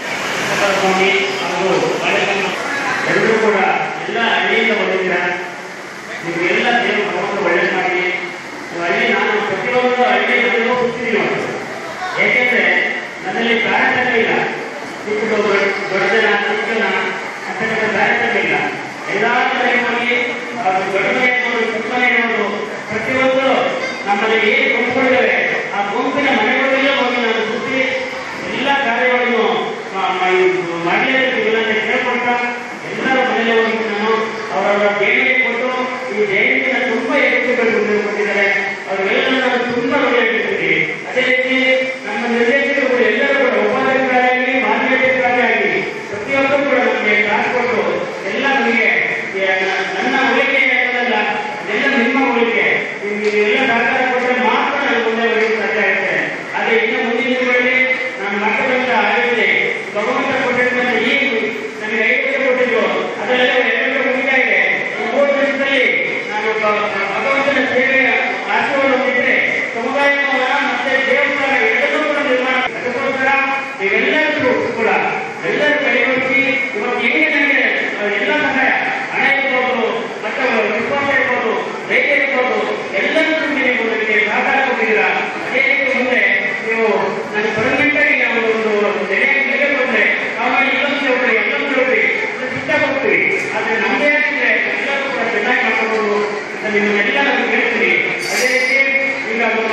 ಭೂಮಿ ಹಾಗೂ ಬಾಳೆಹಣ್ಣು ಎರಡೂ ಕೂಡ ಎಲ್ಲ ಹಳ್ಳಿಯಿಂದ ಬಂದಿದ್ದೀರಾ ನಿಮಗೆಲ್ಲ ದೇವರು ಭಗವಂತ ಒಳ್ಳೆ ಮಾಡಿ ನೀವು ಹಳ್ಳಿ ನಾನು ಪ್ರತಿಯೊಂದು ಹಳ್ಳಿಯಲ್ಲೂ ಹುಟ್ಟಿದ್ದೀನಿ ಏಕೆಂದರೆ ನನ್ನಲ್ಲಿ ತಾರತಮ್ಯ ಇಲ್ಲ ಚಿಕ್ಕದು ದೊಡ್ಡ ದೊಡ್ಡ ಜನ ಚಿಕ್ಕ ಜನ ಅಂತಕ್ಕಂಥ ತಾರತಮ್ಯ ಇಲ್ಲ ಎಲ್ಲ ಕಡೆಗಳಲ್ಲಿ ಅದು ದೊಡ್ಡ ಮನೆ ಇರ್ಬೋದು ಚಿಕ್ಕ ಮನೆ ಇರ್ಬೋದು ಪ್ರತಿಯೊಂದು ನಮ್ಮಲ್ಲಿ ಏನು ಗುಂಪುಗಳಿವೆ ಆ ಗುಂಪಿನ ಮನೆಗಳಲ್ಲೇ ಹೋಗಿ ನಾನು ಸುತ್ತಿ ಎಲ್ಲ ಕಾರ್ಯಗಳನ್ನು ಮಾ- ಮಾ- ಇದು ಮಾಡಲೇಬೇಕು ಇಲ್ಲ ಅಂತ ಕೇಳ್ಕೊಳ್ತಾ ಎಲ್ಲರ ಮನೆಯಲ್ಲಿ ಹೋಗಿ ನಾನು ಅವರವರ ದೇಣಿಗೆ ಕೊಟ್ಟು ಈ ದೇಣಿಗೆನ ತುಂಬಾ ಹೆಚ್ಚುಗಳು ಕೊಟ್ಟಿದ್ದಾರೆ ಅವರೆಲ್ಲ ನಾನು ತುಂಬಾ ಒಳ್ಳೆಯದಿರ್ತೀನಿ ಅದೇ ರೀತಿ ನಮ್ಮ ನಿರ್ದೇಶಕರು ಎಲ್ಲರೂ ಕೂಡ ಉಪಾಧ್ಯಕ್ಷರಾಗಲಿ ಮಾನ್ಯತೆಗಳಾಗಲಿ ಪ್ರತಿಯೊಬ್ಬರು ಕೂಡ ನಮಗೆ ಕಾಸು ಕೊಟ್ಟು ಎಲ್ಲ ನಮಗೆ ಏ, ನನ್ನ ಉಳಿಕೆ ಅನ್ನೋದಲ್ಲ ಅದೆಲ್ಲ ನಿಮ್ಮ ಉಳಿಕೆ ನಿಮ್ಗೆ ಎಲ್ಲ ಸಹಕಾರ ಕೊಟ್ಟರೆ ಮಾತ್ರ ನಾನು ಮುಂದೆ ಬರಲಿಕ್ಕೆ ಸಾಧ್ಯ ಆಗುತ್ತೆ ಅದೇ ಇನ್ನು ಮುಂದಿನ ದಿನಗಳಲ್ಲಿ ನಮ್ಮ ಮಕ್ಕಳಂತ ಆಯೋಜನೆ ಭಗವಂತ ಕೊಟ್ಟಿರ್ತಕ್ಕಂಥ ಈ ನಮಗೆ ಐವತ್ತು ಕೊಟ್ಟಿದ್ರು ಅದರಲ್ಲ ಎರಡು ಮುಗಿತಾ ಇದೆ ಈ ಮೂರು ದಿವಸದಲ್ಲಿ ನಾನು ಭ- ಭಗವಂತನ ಸೇವೆಯ ಆಶೀರ್ವಾದ ಹೊಂದಿದ್ರೆ ಸಮುದಾಯ ಭವನ ಮತ್ತೆ ದೇವಸ್ಥಾನ ಎರಡನ್ನೂ ಕೂಡ ನಿರ್ಮಾಣ ಅದಕ್ಕೋಸ್ಕರ ನೀವೆಲ್ಲರೂ ಕೂಡ ಎಲ್ಲರೂ ಕೈಗೊಳಿಸಿ ಇವತ್ತು ಹೇಗೆ ನನಗೆ ಎಲ್ಲ ಸಹಾಯ ಹಣ ಇರ್ಬೋದು ಮತ್ತೆ ವಿಶ್ವಾಸ ಇರ್ಬೋದು ಧೈರ್ಯ ಇರ್ಬೋದು ಎಲ್ಲರಿಗೂ ನೀವು ನನಗೆ ಸಹಕಾರ ಕೊಟ್ಟಿದ್ದೀರಾ ಅದೇ ರೀತಿ ಮುಂದೆ ನೀವು ನನ್ನ ಪರ್ಮನೆಂಟ್ ಆಗಿ ನಾವು ಒಂದು ನೆಲೆ ನೆಲೆ ಬಂದ್ರೆ ಆಮೇಲೆ ಇನ್ನೊಂದು ಚೌಕಡಿ ಎಲ್ಲೊಂದು ಚೌಕಡಿ ಸಿದ್ಧ ಹೋಗ್ತೀವಿ ಆದ್ರೆ ನಮ್ಮದೇ ಆಗಿದ್ರೆ ಎಲ್ಲರೂ ಕೂಡ ಚೆನ್ನಾಗಿ ಮಾಡ್ಕೋಬಹುದು ಅಂತ ನಿಮ್ಮನ್ನೆಲ್ಲ ನಾನು ಹೇಳ್ತೀನಿ ಅದೇ ರೀತಿ ಈಗ ನಮ್ಮ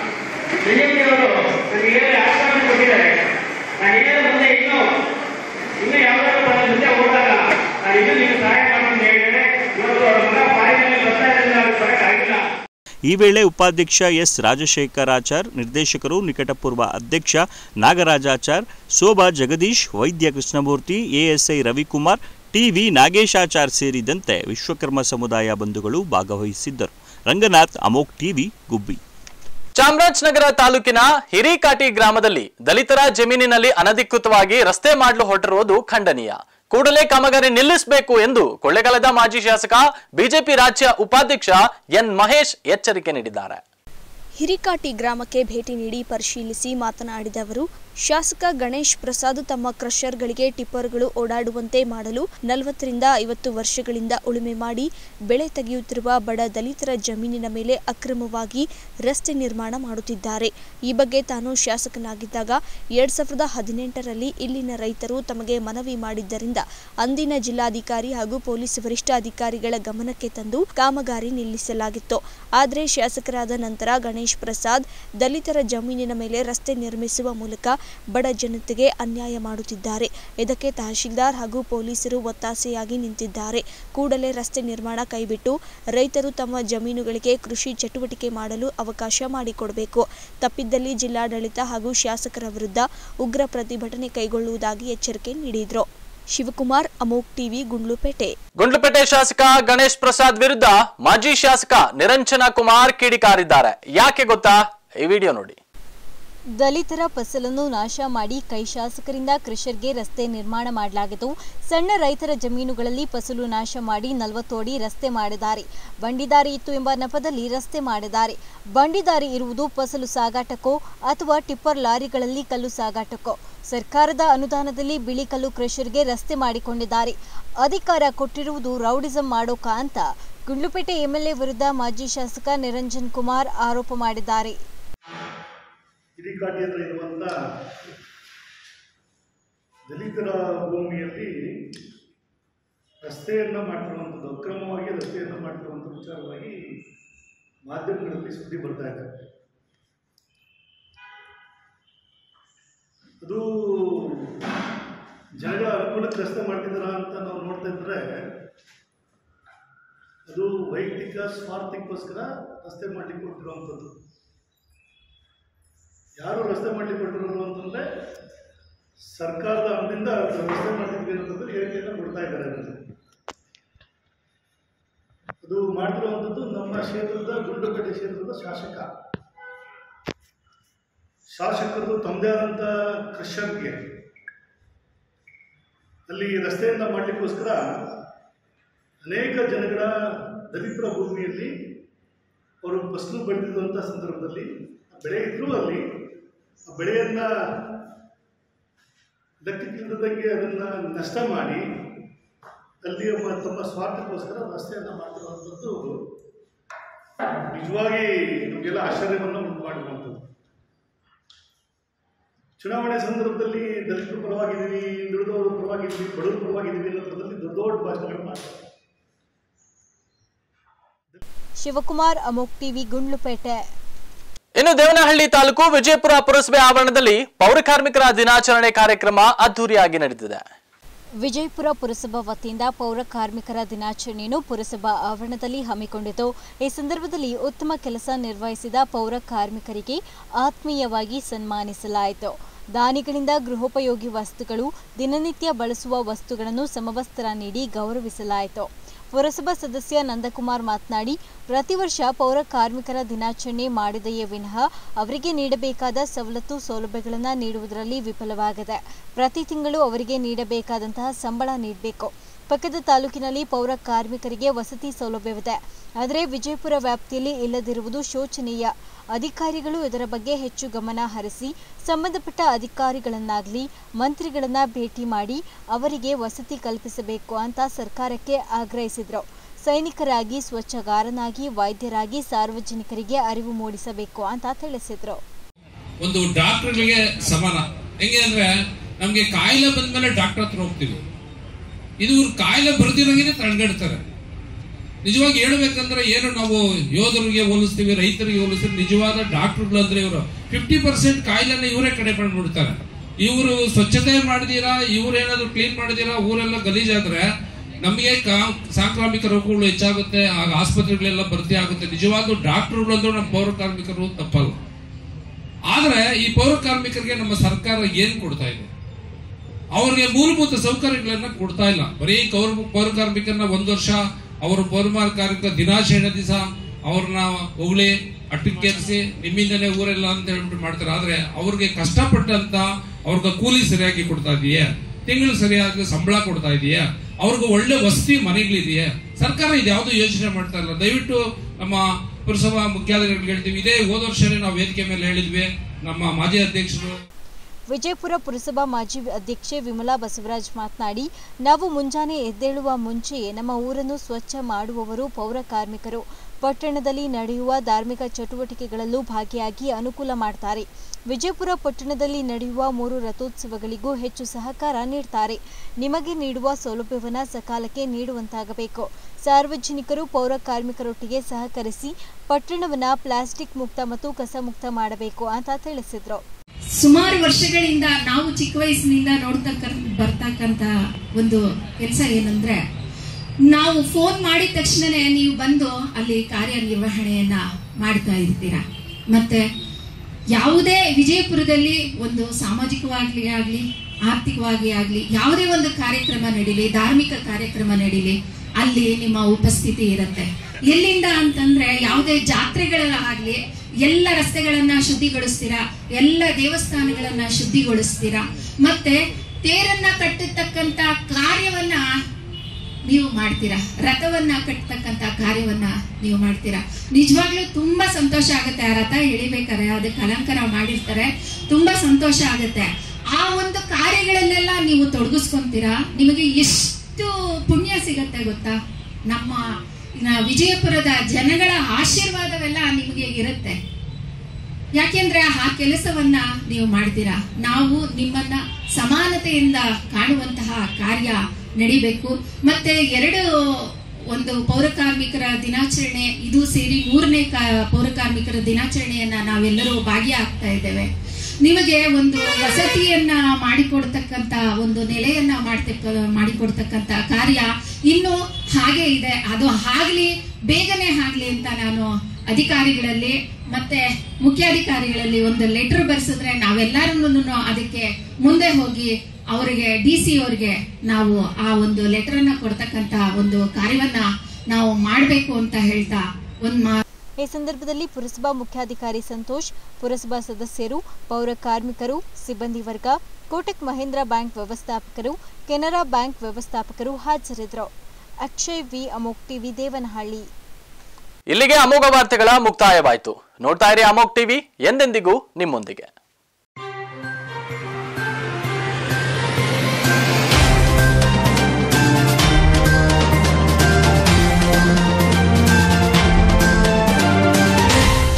ಬಿಜೆಪಿಯವರು ನನಗೆ ಏನಾದ್ರು ಆಶ್ವಾಸನೆ ಕೊಟ್ಟಿದ್ದಾರೆ ನಾನು ಏನಾದ್ರು ಮುಂದೆ ಇನ್ನೂ ಇನ್ನೂ ಯಾವ್ದಾದ್ರು ಬಂದ ಮುಂದೆ ಹೋದಾಗ ನಾನು ಇನ್ನೂ ನಿಮ್ಗೆ ಸಹಾಯ ಮಾಡ್ಕೊಂಡು ಹೇಳಿದರೆ ಇವತ್ತು ಅವ್ರ ಮಗ ಬಾಯಿನಲ್ಲಿ ಬರ್ತಾ ಇರಲಿಲ್ಲ ಅವ್ರಿಗೆ ಬರೋಕ್ಕಾಗಿಲ್ಲ ಈ ವೇಳೆ ಉಪಾಧ್ಯಕ್ಷ ಎಸ್ ರಾಜಶೇಖರಾಚಾರ್ ನಿರ್ದೇಶಕರು ನಿಕಟಪೂರ್ವ ಅಧ್ಯಕ್ಷ ನಾಗರಾಜಾಚಾರ್ ಶೋಭಾ ಜಗದೀಶ್ ವೈದ್ಯ ಕೃಷ್ಣಮೂರ್ತಿ ಎಎಸ್ಐ ರವಿಕುಮಾರ್ ಟಿವಿ ನಾಗೇಶಾಚಾರ್ ಸೇರಿದಂತೆ ವಿಶ್ವಕರ್ಮ ಸಮುದಾಯ ಬಂಧುಗಳು ಭಾಗವಹಿಸಿದ್ದರು ರಂಗನಾಥ್ ಅಮೋಕ್ ಟಿವಿ ಗುಬ್ಬಿ ಚಾಮರಾಜನಗರ ತಾಲೂಕಿನ ಹಿರಿಕಾಟಿ ಗ್ರಾಮದಲ್ಲಿ ದಲಿತರ ಜಮೀನಿನಲ್ಲಿ ಅನಧಿಕೃತವಾಗಿ ರಸ್ತೆ ಮಾಡಲು ಹೊರಟಿರುವುದು ಖಂಡನೀಯ ಕೂಡಲೇ ಕಾಮಗಾರಿ ನಿಲ್ಲಿಸಬೇಕು ಎಂದು ಕೊಳ್ಳೆಗಾಲದ ಮಾಜಿ ಶಾಸಕ ಬಿಜೆಪಿ ರಾಜ್ಯ ಉಪಾಧ್ಯಕ್ಷ ಎನ್ ಮಹೇಶ್ ಎಚ್ಚರಿಕೆ ನೀಡಿದ್ದಾರೆ ಹಿರಿಕಾಟಿ ಗ್ರಾಮಕ್ಕೆ ಭೇಟಿ ನೀಡಿ ಪರಿಶೀಲಿಸಿ ಮಾತನಾಡಿದ ಅವರು ಶಾಸಕ ಗಣೇಶ್ ಪ್ರಸಾದ್ ತಮ್ಮ ಕ್ರಷರ್ಗಳಿಗೆ ಟಿಪ್ಪರ್ಗಳು ಓಡಾಡುವಂತೆ ಮಾಡಲು ನಲವತ್ತರಿಂದ ಐವತ್ತು ವರ್ಷಗಳಿಂದ ಉಳುಮೆ ಮಾಡಿ ಬೆಳೆ ತೆಗೆಯುತ್ತಿರುವ ಬಡ ದಲಿತರ ಜಮೀನಿನ ಮೇಲೆ ಅಕ್ರಮವಾಗಿ ರಸ್ತೆ ನಿರ್ಮಾಣ ಮಾಡುತ್ತಿದ್ದಾರೆ ಈ ಬಗ್ಗೆ ತಾನು ಶಾಸಕನಾಗಿದ್ದಾಗ ಎರಡ್ ಸಾವಿರದ ಹದಿನೆಂಟರಲ್ಲಿ ಇಲ್ಲಿನ ರೈತರು ತಮಗೆ ಮನವಿ ಮಾಡಿದ್ದರಿಂದ ಅಂದಿನ ಜಿಲ್ಲಾಧಿಕಾರಿ ಹಾಗೂ ಪೊಲೀಸ್ ವರಿಷ್ಠಾಧಿಕಾರಿಗಳ ಗಮನಕ್ಕೆ ತಂದು ಕಾಮಗಾರಿ ನಿಲ್ಲಿಸಲಾಗಿತ್ತು ಆದರೆ ಶಾಸಕರಾದ ನಂತರ ಗಣೇಶ್ ಪ್ರಸಾದ್ ದಲಿತರ ಜಮೀನಿನ ಮೇಲೆ ರಸ್ತೆ ನಿರ್ಮಿಸುವ ಮೂಲಕ ಬಡ ಜನತೆಗೆ ಅನ್ಯಾಯ ಮಾಡುತ್ತಿದ್ದಾರೆ ಇದಕ್ಕೆ ತಹಶೀಲ್ದಾರ್ ಹಾಗೂ ಪೊಲೀಸರು ಒತ್ತಾಸೆಯಾಗಿ ನಿಂತಿದ್ದಾರೆ ಕೂಡಲೇ ರಸ್ತೆ ನಿರ್ಮಾಣ ಕೈಬಿಟ್ಟು ರೈತರು ತಮ್ಮ ಜಮೀನುಗಳಿಗೆ ಕೃಷಿ ಚಟುವಟಿಕೆ ಮಾಡಲು ಅವಕಾಶ ಮಾಡಿಕೊಡಬೇಕು ತಪ್ಪಿದ್ದಲ್ಲಿ ಜಿಲ್ಲಾಡಳಿತ ಹಾಗೂ ಶಾಸಕರ ವಿರುದ್ಧ ಉಗ್ರ ಪ್ರತಿಭಟನೆ ಕೈಗೊಳ್ಳುವುದಾಗಿ ಎಚ್ಚರಿಕೆ ನೀಡಿದರು ಶಿವಕುಮಾರ್ ಅಮೋಕ್ ಟಿವಿ ಗುಂಡ್ಲುಪೇಟೆ ಗುಂಡ್ಲುಪೇಟೆ ಶಾಸಕ ಗಣೇಶ್ ಪ್ರಸಾದ್ ವಿರುದ್ಧ ಮಾಜಿ ಶಾಸಕ ನಿರಂಜನ ಕುಮಾರ್ ಕಿಡಿಕಾರಿದ್ದಾರೆ ಯಾಕೆ ಗೊತ್ತಾ ಈ ವಿಡಿಯೋ ನೋಡಿ ದಲಿತರ ಫಸಲನ್ನು ನಾಶ ಮಾಡಿ ಕೈ ಶಾಸಕರಿಂದ ಕ್ರಷರ್ಗೆ ರಸ್ತೆ ನಿರ್ಮಾಣ ಮಾಡಲಾಗಿತ್ತು ಸಣ್ಣ ರೈತರ ಜಮೀನುಗಳಲ್ಲಿ ಫಸಲು ನಾಶ ಮಾಡಿ ನಲವತ್ತು ಅಡಿ ರಸ್ತೆ ಮಾಡಿದ್ದಾರೆ ಬಂಡಿದಾರಿ ಇತ್ತು ಎಂಬ ನೆಪದಲ್ಲಿ ರಸ್ತೆ ಮಾಡಿದ್ದಾರೆ ಬಂಡಿದಾರಿ ಇರುವುದು ಫಸಲು ಸಾಗಾಟಕ್ಕೋ ಅಥವಾ ಟಿಪ್ಪರ್ ಲಾರಿಗಳಲ್ಲಿ ಕಲ್ಲು ಸಾಗಾಟಕ್ಕೋ ಸರ್ಕಾರದ ಅನುದಾನದಲ್ಲಿ ಬಿಳಿ ಕಲ್ಲು ಕ್ರಷರ್ಗೆ ರಸ್ತೆ ಮಾಡಿಕೊಂಡಿದ್ದಾರೆ ಅಧಿಕಾರ ಕೊಟ್ಟಿರುವುದು ರೌಡಿಸಂ ಮಾಡೋಕ ಅಂತ ಗುಂಡ್ಲುಪೇಟೆ ಎಂಎಲ್ಎ ವಿರುದ್ಧ ಮಾಜಿ ಶಾಸಕ ನಿರಂಜನ್ ಕುಮಾರ್ ಆರೋಪ ಮಾಡಿದ್ದಾರೆ ಹಿರಿಕಾಟಿಯಲ್ಲಿ ಇರುವಂಥ ದಲಿತರ ಭೂಮಿಯಲ್ಲಿ ರಸ್ತೆಯನ್ನು ಮಾಡ್ತಿರುವಂಥದ್ದು ಅಕ್ರಮವಾಗಿ ರಸ್ತೆಯನ್ನು ಮಾಡ್ತಿರುವಂಥ ವಿಚಾರವಾಗಿ ಮಾಧ್ಯಮಗಳಲ್ಲಿ ಸುದ್ದಿ ಬರ್ತಾ ಇದೆ ಅದು ಜನಗಳ ಅನುಕೂಲಕ್ಕೆ ರಸ್ತೆ ಮಾಡ್ತಿದ್ದಾರಾ ಅಂತ ನಾವು ನೋಡ್ತಾ ಇದ್ರೆ ಅದು ವೈಯಕ್ತಿಕ ಸ್ವಾರ್ಥಕ್ಕೋಸ್ಕರ ರಸ್ತೆ ಮಾಡಲಿಕ್ಕೆ ಕೊಟ್ಟಿರುವಂಥದ್ದು ಯಾರು ರಸ್ತೆ ಮಾಡಲಿಕ್ಕೆ ಕೊಟ್ಟಿರೋರು ಅಂತಂದರೆ ಸರ್ಕಾರದ ಹಣದಿಂದ ರಸ್ತೆ ಮಾಡ್ತಿದ್ವಿ ಅಂತಂದ್ರೆ ಹೇಳಿಕೆಯನ್ನು ಕೊಡ್ತಾ ಇದ್ದಾರೆ ಅದರಲ್ಲಿ ಅದು ಮಾಡಿರುವಂಥದ್ದು ನಮ್ಮ ಕ್ಷೇತ್ರದ ಗುಂಡ್ಲುಕಟ್ಟೆ ಕ್ಷೇತ್ರದ ಶಾಸಕ ಶಾಸಕರು ತಮ್ಮದೇ ಆದಂಥ ಕ್ರಷರ್ಗೆ ಅಲ್ಲಿ ರಸ್ತೆಯನ್ನ ಮಾಡಲಿಕ್ಕೋಸ್ಕರ ಅನೇಕ ಜನಗಳ ದಲಿತರ ಭೂಮಿಯಲ್ಲಿ ಅವರು ಫಸಲು ಬೆಳೆದಿರುವಂಥ ಸಂದರ್ಭದಲ್ಲಿ ಆ ಬೆಳೆ ಇದ್ರೂ ಅಲ್ಲಿ ಆ ಬೆಳೆಯನ್ನ ಲೆಕ್ಕಕ್ಕಿಲ್ಲದಂಗೆ ಅದನ್ನ ನಷ್ಟ ಮಾಡಿ ಅಲ್ಲಿ ಒಬ್ಬ ತಮ್ಮ ಸ್ವಾರ್ಥಕ್ಕೋಸ್ಕರ ರಸ್ತೆಯನ್ನ ಮಾಡಿರುವಂಥದ್ದು ನಿಜವಾಗಿ ನಮಗೆಲ್ಲ ಆಶ್ಚರ್ಯವನ್ನು ಉಂಟು ಮಾಡಿರುವಂಥದ್ದು ಚುನಾವಣೆ ಸಂದರ್ಭದಲ್ಲಿ ದಲಿತರ ಪರವಾಗಿದ್ದೀವಿ ದುಡಿದವರು ಪರವಾಗಿದ್ದೀವಿ ಬಡವರ ಪರವಾಗಿದ್ದೀವಿ ಅನ್ನೋದ್ರಲ್ಲಿ ದೊಡ್ಡ ದೊಡ್ಡ ಭಾಷಣಗಳು ಮಾಡ್ತಾರೆ ಶಿವಕುಮಾರ್ ಅಮೋಕ್ ಟಿವಿ ಗುಂಡ್ಲುಪೇಟೆ ಇನ್ನು ದೇವನಹಳ್ಳಿ ತಾಲೂಕು ವಿಜಯಪುರ ಪುರಸಭೆ ಆವರಣದಲ್ಲಿ ಪೌರ ಕಾರ್ಮಿಕರ ದಿನಾಚರಣೆ ಕಾರ್ಯಕ್ರಮ ಅದ್ದೂರಿಯಾಗಿ ನಡೆದಿದೆ ವಿಜಯಪುರ ಪುರಸಭಾ ವತಿಯಿಂದ ಪೌರ ಕಾರ್ಮಿಕರ ದಿನಾಚರಣೆಯನ್ನು ಪುರಸಭಾ ಆವರಣದಲ್ಲಿ ಹಮ್ಮಿಕೊಂಡಿತು ಈ ಸಂದರ್ಭದಲ್ಲಿ ಉತ್ತಮ ಕೆಲಸ ನಿರ್ವಹಿಸಿದ ಪೌರ ಕಾರ್ಮಿಕರಿಗೆ ಆತ್ಮೀಯವಾಗಿ ಸನ್ಮಾನಿಸಲಾಯಿತು ದಾನಿಗಳಿಂದ ಗೃಹೋಪಯೋಗಿ ವಸ್ತುಗಳು ದಿನನಿತ್ಯ ಬಳಸುವ ವಸ್ತುಗಳನ್ನು ಸಮವಸ್ತ್ರ ನೀಡಿ ಗೌರವಿಸಲಾಯಿತು ಪುರಸಭಾ ಸದಸ್ಯ ನಂದಕುಮಾರ್ ಮಾತನಾಡಿ ಪ್ರತಿ ವರ್ಷ ಪೌರ ಕಾರ್ಮಿಕರ ದಿನಾಚರಣೆ ಮಾಡಿದೆಯೇ ವಿನಃ ಅವರಿಗೆ ನೀಡಬೇಕಾದ ಸವಲತ್ತು ಸೌಲಭ್ಯಗಳನ್ನು ನೀಡುವುದರಲ್ಲಿ ವಿಫಲವಾಗಿದೆ ಪ್ರತಿ ತಿಂಗಳು ಅವರಿಗೆ ನೀಡಬೇಕಾದಂತಹ ಸಂಬಳ ನೀಡಬೇಕು ಪಕ್ಕದ ತಾಲೂಕಿನಲ್ಲಿ ಪೌರ ಕಾರ್ಮಿಕರಿಗೆ ವಸತಿ ಸೌಲಭ್ಯವಿದೆ ಆದರೆ ವಿಜಯಪುರ ವ್ಯಾಪ್ತಿಯಲ್ಲಿ ಇಲ್ಲದಿರುವುದು ಶೋಚನೀಯ ಅಧಿಕಾರಿಗಳು ಇದರ ಬಗ್ಗೆ ಹೆಚ್ಚು ಗಮನ ಹರಿಸಿ ಸಂಬಂಧಪಟ್ಟ ಅಧಿಕಾರಿಗಳನ್ನಾಗಲಿ ಮಂತ್ರಿಗಳನ್ನ ಭೇಟಿ ಮಾಡಿ ಅವರಿಗೆ ವಸತಿ ಕಲ್ಪಿಸಬೇಕು ಅಂತ ಸರ್ಕಾರಕ್ಕೆ ಆಗ್ರಹಿಸಿದರು ಸೈನಿಕರಾಗಿ ಸ್ವಚ್ಛಗಾರನಾಗಿ ವೈದ್ಯರಾಗಿ ಸಾರ್ವಜನಿಕರಿಗೆ ಅರಿವು ಮೂಡಿಸಬೇಕು ಅಂತ ತಿಳಿಸಿದರು ಒಂದು ಡಾಕ್ಟರ್ಗಳಿಗೆ ಸಮಾನ ಹೆಂಗೆ ಅಂದ್ರೆ ನಮ್ಗೆ ಕಾಯಿಲೆ ಬಂದ್ಮೇಲೆ ಡಾಕ್ಟರ್ ಹತ್ರ ಹೋಗ್ತೀವಿ ಇದು ಇವ್ರು ಕಾಯಿಲೆ ಬರ್ದಿರಂಗೆ ತಳ್ಗಡ್ತಾರೆ ನಿಜವಾಗಿ ಹೇಳ್ಬೇಕಂದ್ರೆ ಏನು ನಾವು ಯೋಧರಿಗೆ ಹೋಲಿಸ್ತೀವಿ ರೈತರಿಗೆ ಹೋಲಿಸ್ತೀವಿ ನಿಜವಾದ ಡಾಕ್ಟರ್ಗಳು ಅಂದ್ರೆ ಇವರು ಫಿಫ್ಟಿ ಪರ್ಸೆಂಟ್ ಕಾಯಿಲೆನ ಇವರೇ ಕಡೆ ಮಾಡ್ಬಿಡ್ತಾರೆ ಇವರು ಸ್ವಚ್ಛತೆ ಮಾಡಿದೀರಾ ಇವ್ರು ಏನಾದ್ರು ಕ್ಲೀನ್ ಮಾಡಿದೀರಾ ಊರೆಲ್ಲ ಗಲೀಜಾದ್ರೆ ನಮಗೆ ಕಾ- ಸಾಂಕ್ರಾಮಿಕ ರೋಗಗಳು ಹೆಚ್ಚಾಗುತ್ತೆ ಆಗ ಆಸ್ಪತ್ರೆಗಳೆಲ್ಲ ಭರ್ತಿ ಆಗುತ್ತೆ ನಿಜವಾದ ಡಾಕ್ಟರ್ಗಳು ಅಂದ್ರೆ ನಮ್ಮ ಪೌರ ಕಾರ್ಮಿಕರು ತಪ್ಪಲ್ಲ ಆದ್ರೆ ಈ ಪೌರ ಕಾರ್ಮಿಕರಿಗೆ ನಮ್ಮ ಸರ್ಕಾರ ಏನ್ ಕೊಡ್ತಾ ಇದೆ ಅವ್ರಿಗೆ ಮೂಲಭೂತ ಸೌಕರ್ಯಗಳನ್ನ ಕೊಡ್ತಾ ಇಲ್ಲ ಬರೀ ಕೌರ ಪೌರ ಕಾರ್ಮಿಕರನ್ನ ಒಂದ್ ವರ್ಷ ಅವರು ಪೌರ ಕಾರ್ಮಿಕ ದಿನಾಚರಣೆ ದಿವಸ ಅವ್ರನ್ನ ಹೊಗಳಿ ಅಟ್ಟಕ್ಕೇರಿಸಿ ನಿಮ್ಮಿಂದನೇ ಊರೆಲ್ಲ ಅಂತ ಹೇಳ್ಬಿಟ್ಟು ಮಾಡ್ತಾರೆ ಆದ್ರೆ ಅವ್ರಿಗೆ ಕಷ್ಟಪಟ್ಟಂತ ಅವ್ರಿಗೆ ಕೂಲಿ ಸರಿಯಾಗಿ ಕೊಡ್ತಾ ಇದೆಯೇ ತಿಂಗಳು ಸರಿಯಾಗಿ ಸಂಬಳ ಕೊಡ್ತಾ ಇದೆಯಾ ಅವ್ರಿಗೆ ಒಳ್ಳೆ ವಸತಿ ಮನೆಗಳಿದೆಯೇ ಸರ್ಕಾರ ಇದು ಯಾವ್ದು ಯೋಚನೆ ಮಾಡ್ತಾ ಇಲ್ಲ ದಯವಿಟ್ಟು ನಮ್ಮ ಪುರಸಭಾ ಮುಖ್ಯಾಧಿಕಾರಿಗಳಿಗೆ ಹೇಳ್ತೀವಿ ಇದೇ ಹೋದ ವರ್ಷನೇ ನಾವು ವೇದಿಕೆ ಮೇಲೆ ಹೇಳಿದ್ವಿ ನಮ್ಮ ಮಾಜಿ ಅಧ್ಯಕ್ಷರು ವಿಜಯಪುರ ಪುರಸಭಾ ಮಾಜಿ ಅಧ್ಯಕ್ಷೆ ವಿಮಲಾ ಬಸವರಾಜ್ ಮಾತನಾಡಿ ನಾವು ಮುಂಜಾನೆ ಎದ್ದೇಳುವ ಮುಂಚೆಯೇ ನಮ್ಮ ಊರನ್ನು ಸ್ವಚ್ಛ ಮಾಡುವವರು ಪೌರ ಕಾರ್ಮಿಕರು ಪಟ್ಟಣದಲ್ಲಿ ನಡೆಯುವ ಧಾರ್ಮಿಕ ಚಟುವಟಿಕೆಗಳಲ್ಲೂ ಭಾಗಿಯಾಗಿ ಅನುಕೂಲ ಮಾಡ್ತಾರೆ ವಿಜಯಪುರ ಪಟ್ಟಣದಲ್ಲಿ ನಡೆಯುವ ಮೂರು ರಥೋತ್ಸವಗಳಿಗೂ ಹೆಚ್ಚು ಸಹಕಾರ ನೀಡ್ತಾರೆ ನಿಮಗೆ ನೀಡುವ ಸೌಲಭ್ಯವನ್ನು ಸಕಾಲಕ್ಕೆ ನೀಡುವಂತಾಗಬೇಕು ಸಾರ್ವಜನಿಕರು ಪೌರ ಕಾರ್ಮಿಕರೊಟ್ಟಿಗೆ ಸಹಕರಿಸಿ ಪಟ್ಟಣವನ್ನು ಪ್ಲಾಸ್ಟಿಕ್ ಮುಕ್ತ ಮತ್ತು ಕಸ ಮುಕ್ತ ಮಾಡಬೇಕು ಅಂತ ತಿಳಿಸಿದರು ಸುಮಾರು ವರ್ಷಗಳಿಂದ ನಾವು ಚಿಕ್ಕ ವಯಸ್ಸಿನಿಂದ ನೋಡ್ತಕ್ಕ ಬರ್ತಕ್ಕಂತ ಒಂದು ಕೆಲಸ ಏನಂದ್ರೆ ನಾವು ಫೋನ್ ಮಾಡಿದ ತಕ್ಷಣನೇ ನೀವು ಬಂದು ಅಲ್ಲಿ ಕಾರ್ಯನಿರ್ವಹಣೆಯನ್ನ ಮಾಡ್ತಾ ಇರ್ತೀರಾ ಮತ್ತೆ ಯಾವುದೇ ವಿಜಯಪುರದಲ್ಲಿ ಒಂದು ಸಾಮಾಜಿಕವಾಗಿ ಆಗಲಿ ಆರ್ಥಿಕವಾಗಿ ಆಗಲಿ ಯಾವುದೇ ಒಂದು ಕಾರ್ಯಕ್ರಮ ನಡೀಲಿ ಧಾರ್ಮಿಕ ಕಾರ್ಯಕ್ರಮ ನಡೀಲಿ ಅಲ್ಲಿ ನಿಮ್ಮ ಉಪಸ್ಥಿತಿ ಇರುತ್ತೆ ಎಲ್ಲಿಂದ ಅಂತಂದ್ರೆ ಯಾವುದೇ ಜಾತ್ರೆಗಳಾಗ್ಲಿ ಎಲ್ಲ ರಸ್ತೆಗಳನ್ನ ಶುದ್ಧಿಗೊಳಿಸ್ತೀರಾ ಎಲ್ಲ ದೇವಸ್ಥಾನಗಳನ್ನ ಶುದ್ಧಿಗೊಳಿಸ್ತೀರಾ ಮತ್ತೆ ತೇರನ್ನ ಕಟ್ಟತಕ್ಕಂತ ಕಾರ್ಯವನ್ನ ನೀವು ಮಾಡ್ತೀರಾ ರಥವನ್ನ ಕಟ್ಟತಕ್ಕಂತ ಕಾರ್ಯವನ್ನ ನೀವು ಮಾಡ್ತೀರಾ ನಿಜವಾಗ್ಲೂ ತುಂಬಾ ಸಂತೋಷ ಆಗುತ್ತೆ ಆ ರಥ ಎಳಿಬೇಕಾರೆ ಅದಕ್ಕೆ ಅಲಂಕಾರ ಮಾಡಿರ್ತಾರೆ ತುಂಬಾ ಸಂತೋಷ ಆಗುತ್ತೆ ಆ ಒಂದು ಕಾರ್ಯಗಳನ್ನೆಲ್ಲ ನೀವು ತೊಡಗಿಸ್ಕೊಂತೀರಾ ನಿಮಗೆ ಎಷ್ಟು ಪುಣ್ಯ ಸಿಗತ್ತೆ ಗೊತ್ತಾ ನಮ್ಮ ನ- ವಿಜಯಪುರದ ಜನಗಳ ಆಶೀರ್ವಾದವೆಲ್ಲ ನಿಮಗೆ ಇರುತ್ತೆ ಯಾಕೆಂದ್ರೆ ಆ ಕೆಲಸವನ್ನ ನೀವು ಮಾಡ್ತೀರಾ ನಾವು ನಿಮ್ಮನ್ನ ಸಮಾನತೆಯಿಂದ ಕಾಣುವಂತಹ ಕಾರ್ಯ ನಡಿಬೇಕು ಮತ್ತೆ ಎರಡು ಒಂದು ಪೌರ ಕಾರ್ಮಿಕರ ದಿನಾಚರಣೆ ಇದು ಸೇರಿ ಮೂರನೇ ಕಾ- ಪೌರ ಕಾರ್ಮಿಕರ ದಿನಾಚರಣೆಯನ್ನ ನಾವೆಲ್ಲರೂ ಭಾಗಿಯಾಗ್ತಾ ಇದ್ದೇವೆ ನಿಮಗೆ ಒಂದು ವಸತಿಯನ್ನ ಮಾಡಿಕೊಡ್ತಕ್ಕಂತ ಒಂದು ನೆಲೆಯನ್ನ ಮಾಡ್ತಕ್ಕ ಮಾಡಿಕೊಡ್ತಕ್ಕಂತ ಕಾರ್ಯ ಇನ್ನು ಹಾಗೆ ಇದೆ ಅದು ಆಗ್ಲಿ ಬೇಗನೆ ಆಗ್ಲಿ ಅಂತ ನಾನು ಅಧಿಕಾರಿಗಳಲ್ಲಿ ಮತ್ತೆ ಮುಖ್ಯಾಧಿಕಾರಿಗಳಲ್ಲಿ ಒಂದು ಲೆಟರ್ ಬರೆಸಿದ್ರೆ ನಾವೆಲ್ಲರೂ ಅದಕ್ಕೆ ಮುಂದೆ ಹೋಗಿ ಅವರಿಗೆ ಡಿ ಸಿ ಅವರಿಗೆ ನಾವು ಆ ಒಂದು ಲೆಟರ್ ಅನ್ನ ಕೊಡ್ತಕ್ಕಂತ ಒಂದು ಕಾರ್ಯವನ್ನ ನಾವು ಮಾಡಬೇಕು ಅಂತ ಹೇಳ್ತಾ ಒಂದು ಮಾ ಈ ಸಂದರ್ಭದಲ್ಲಿ ಪುರಸಭಾ ಮುಖ್ಯಾಧಿಕಾರಿ ಸಂತೋಷ್ ಪುರಸಭಾ ಸದಸ್ಯರು ಪೌರ ಕಾರ್ಮಿಕರು ಸಿಬ್ಬಂದಿ ವರ್ಗ ಕೋಟಕ್ ಮಹೇಂದ್ರ ಬ್ಯಾಂಕ್ ವ್ಯವಸ್ಥಾಪಕರು ಕೆನರಾ ಬ್ಯಾಂಕ್ ವ್ಯವಸ್ಥಾಪಕರು ಹಾಜರಿದ್ದರು ಅಕ್ಷಯ್ ವಿ ಅಮೋಕ್ ಟಿವಿ ದೇವನಹಳ್ಳಿ ಇಲ್ಲಿಗೆ ಅಮೋಘ ವಾರ್ತೆಗಳ ಮುಕ್ತಾಯವಾಯಿತು ನೋಡ್ತಾ ಇರಿ ಅಮೋಕ್ ಟಿವಿ ಎಂದೆಂದಿಗೂ ನಿಮ್ಮೊಂದಿಗೆ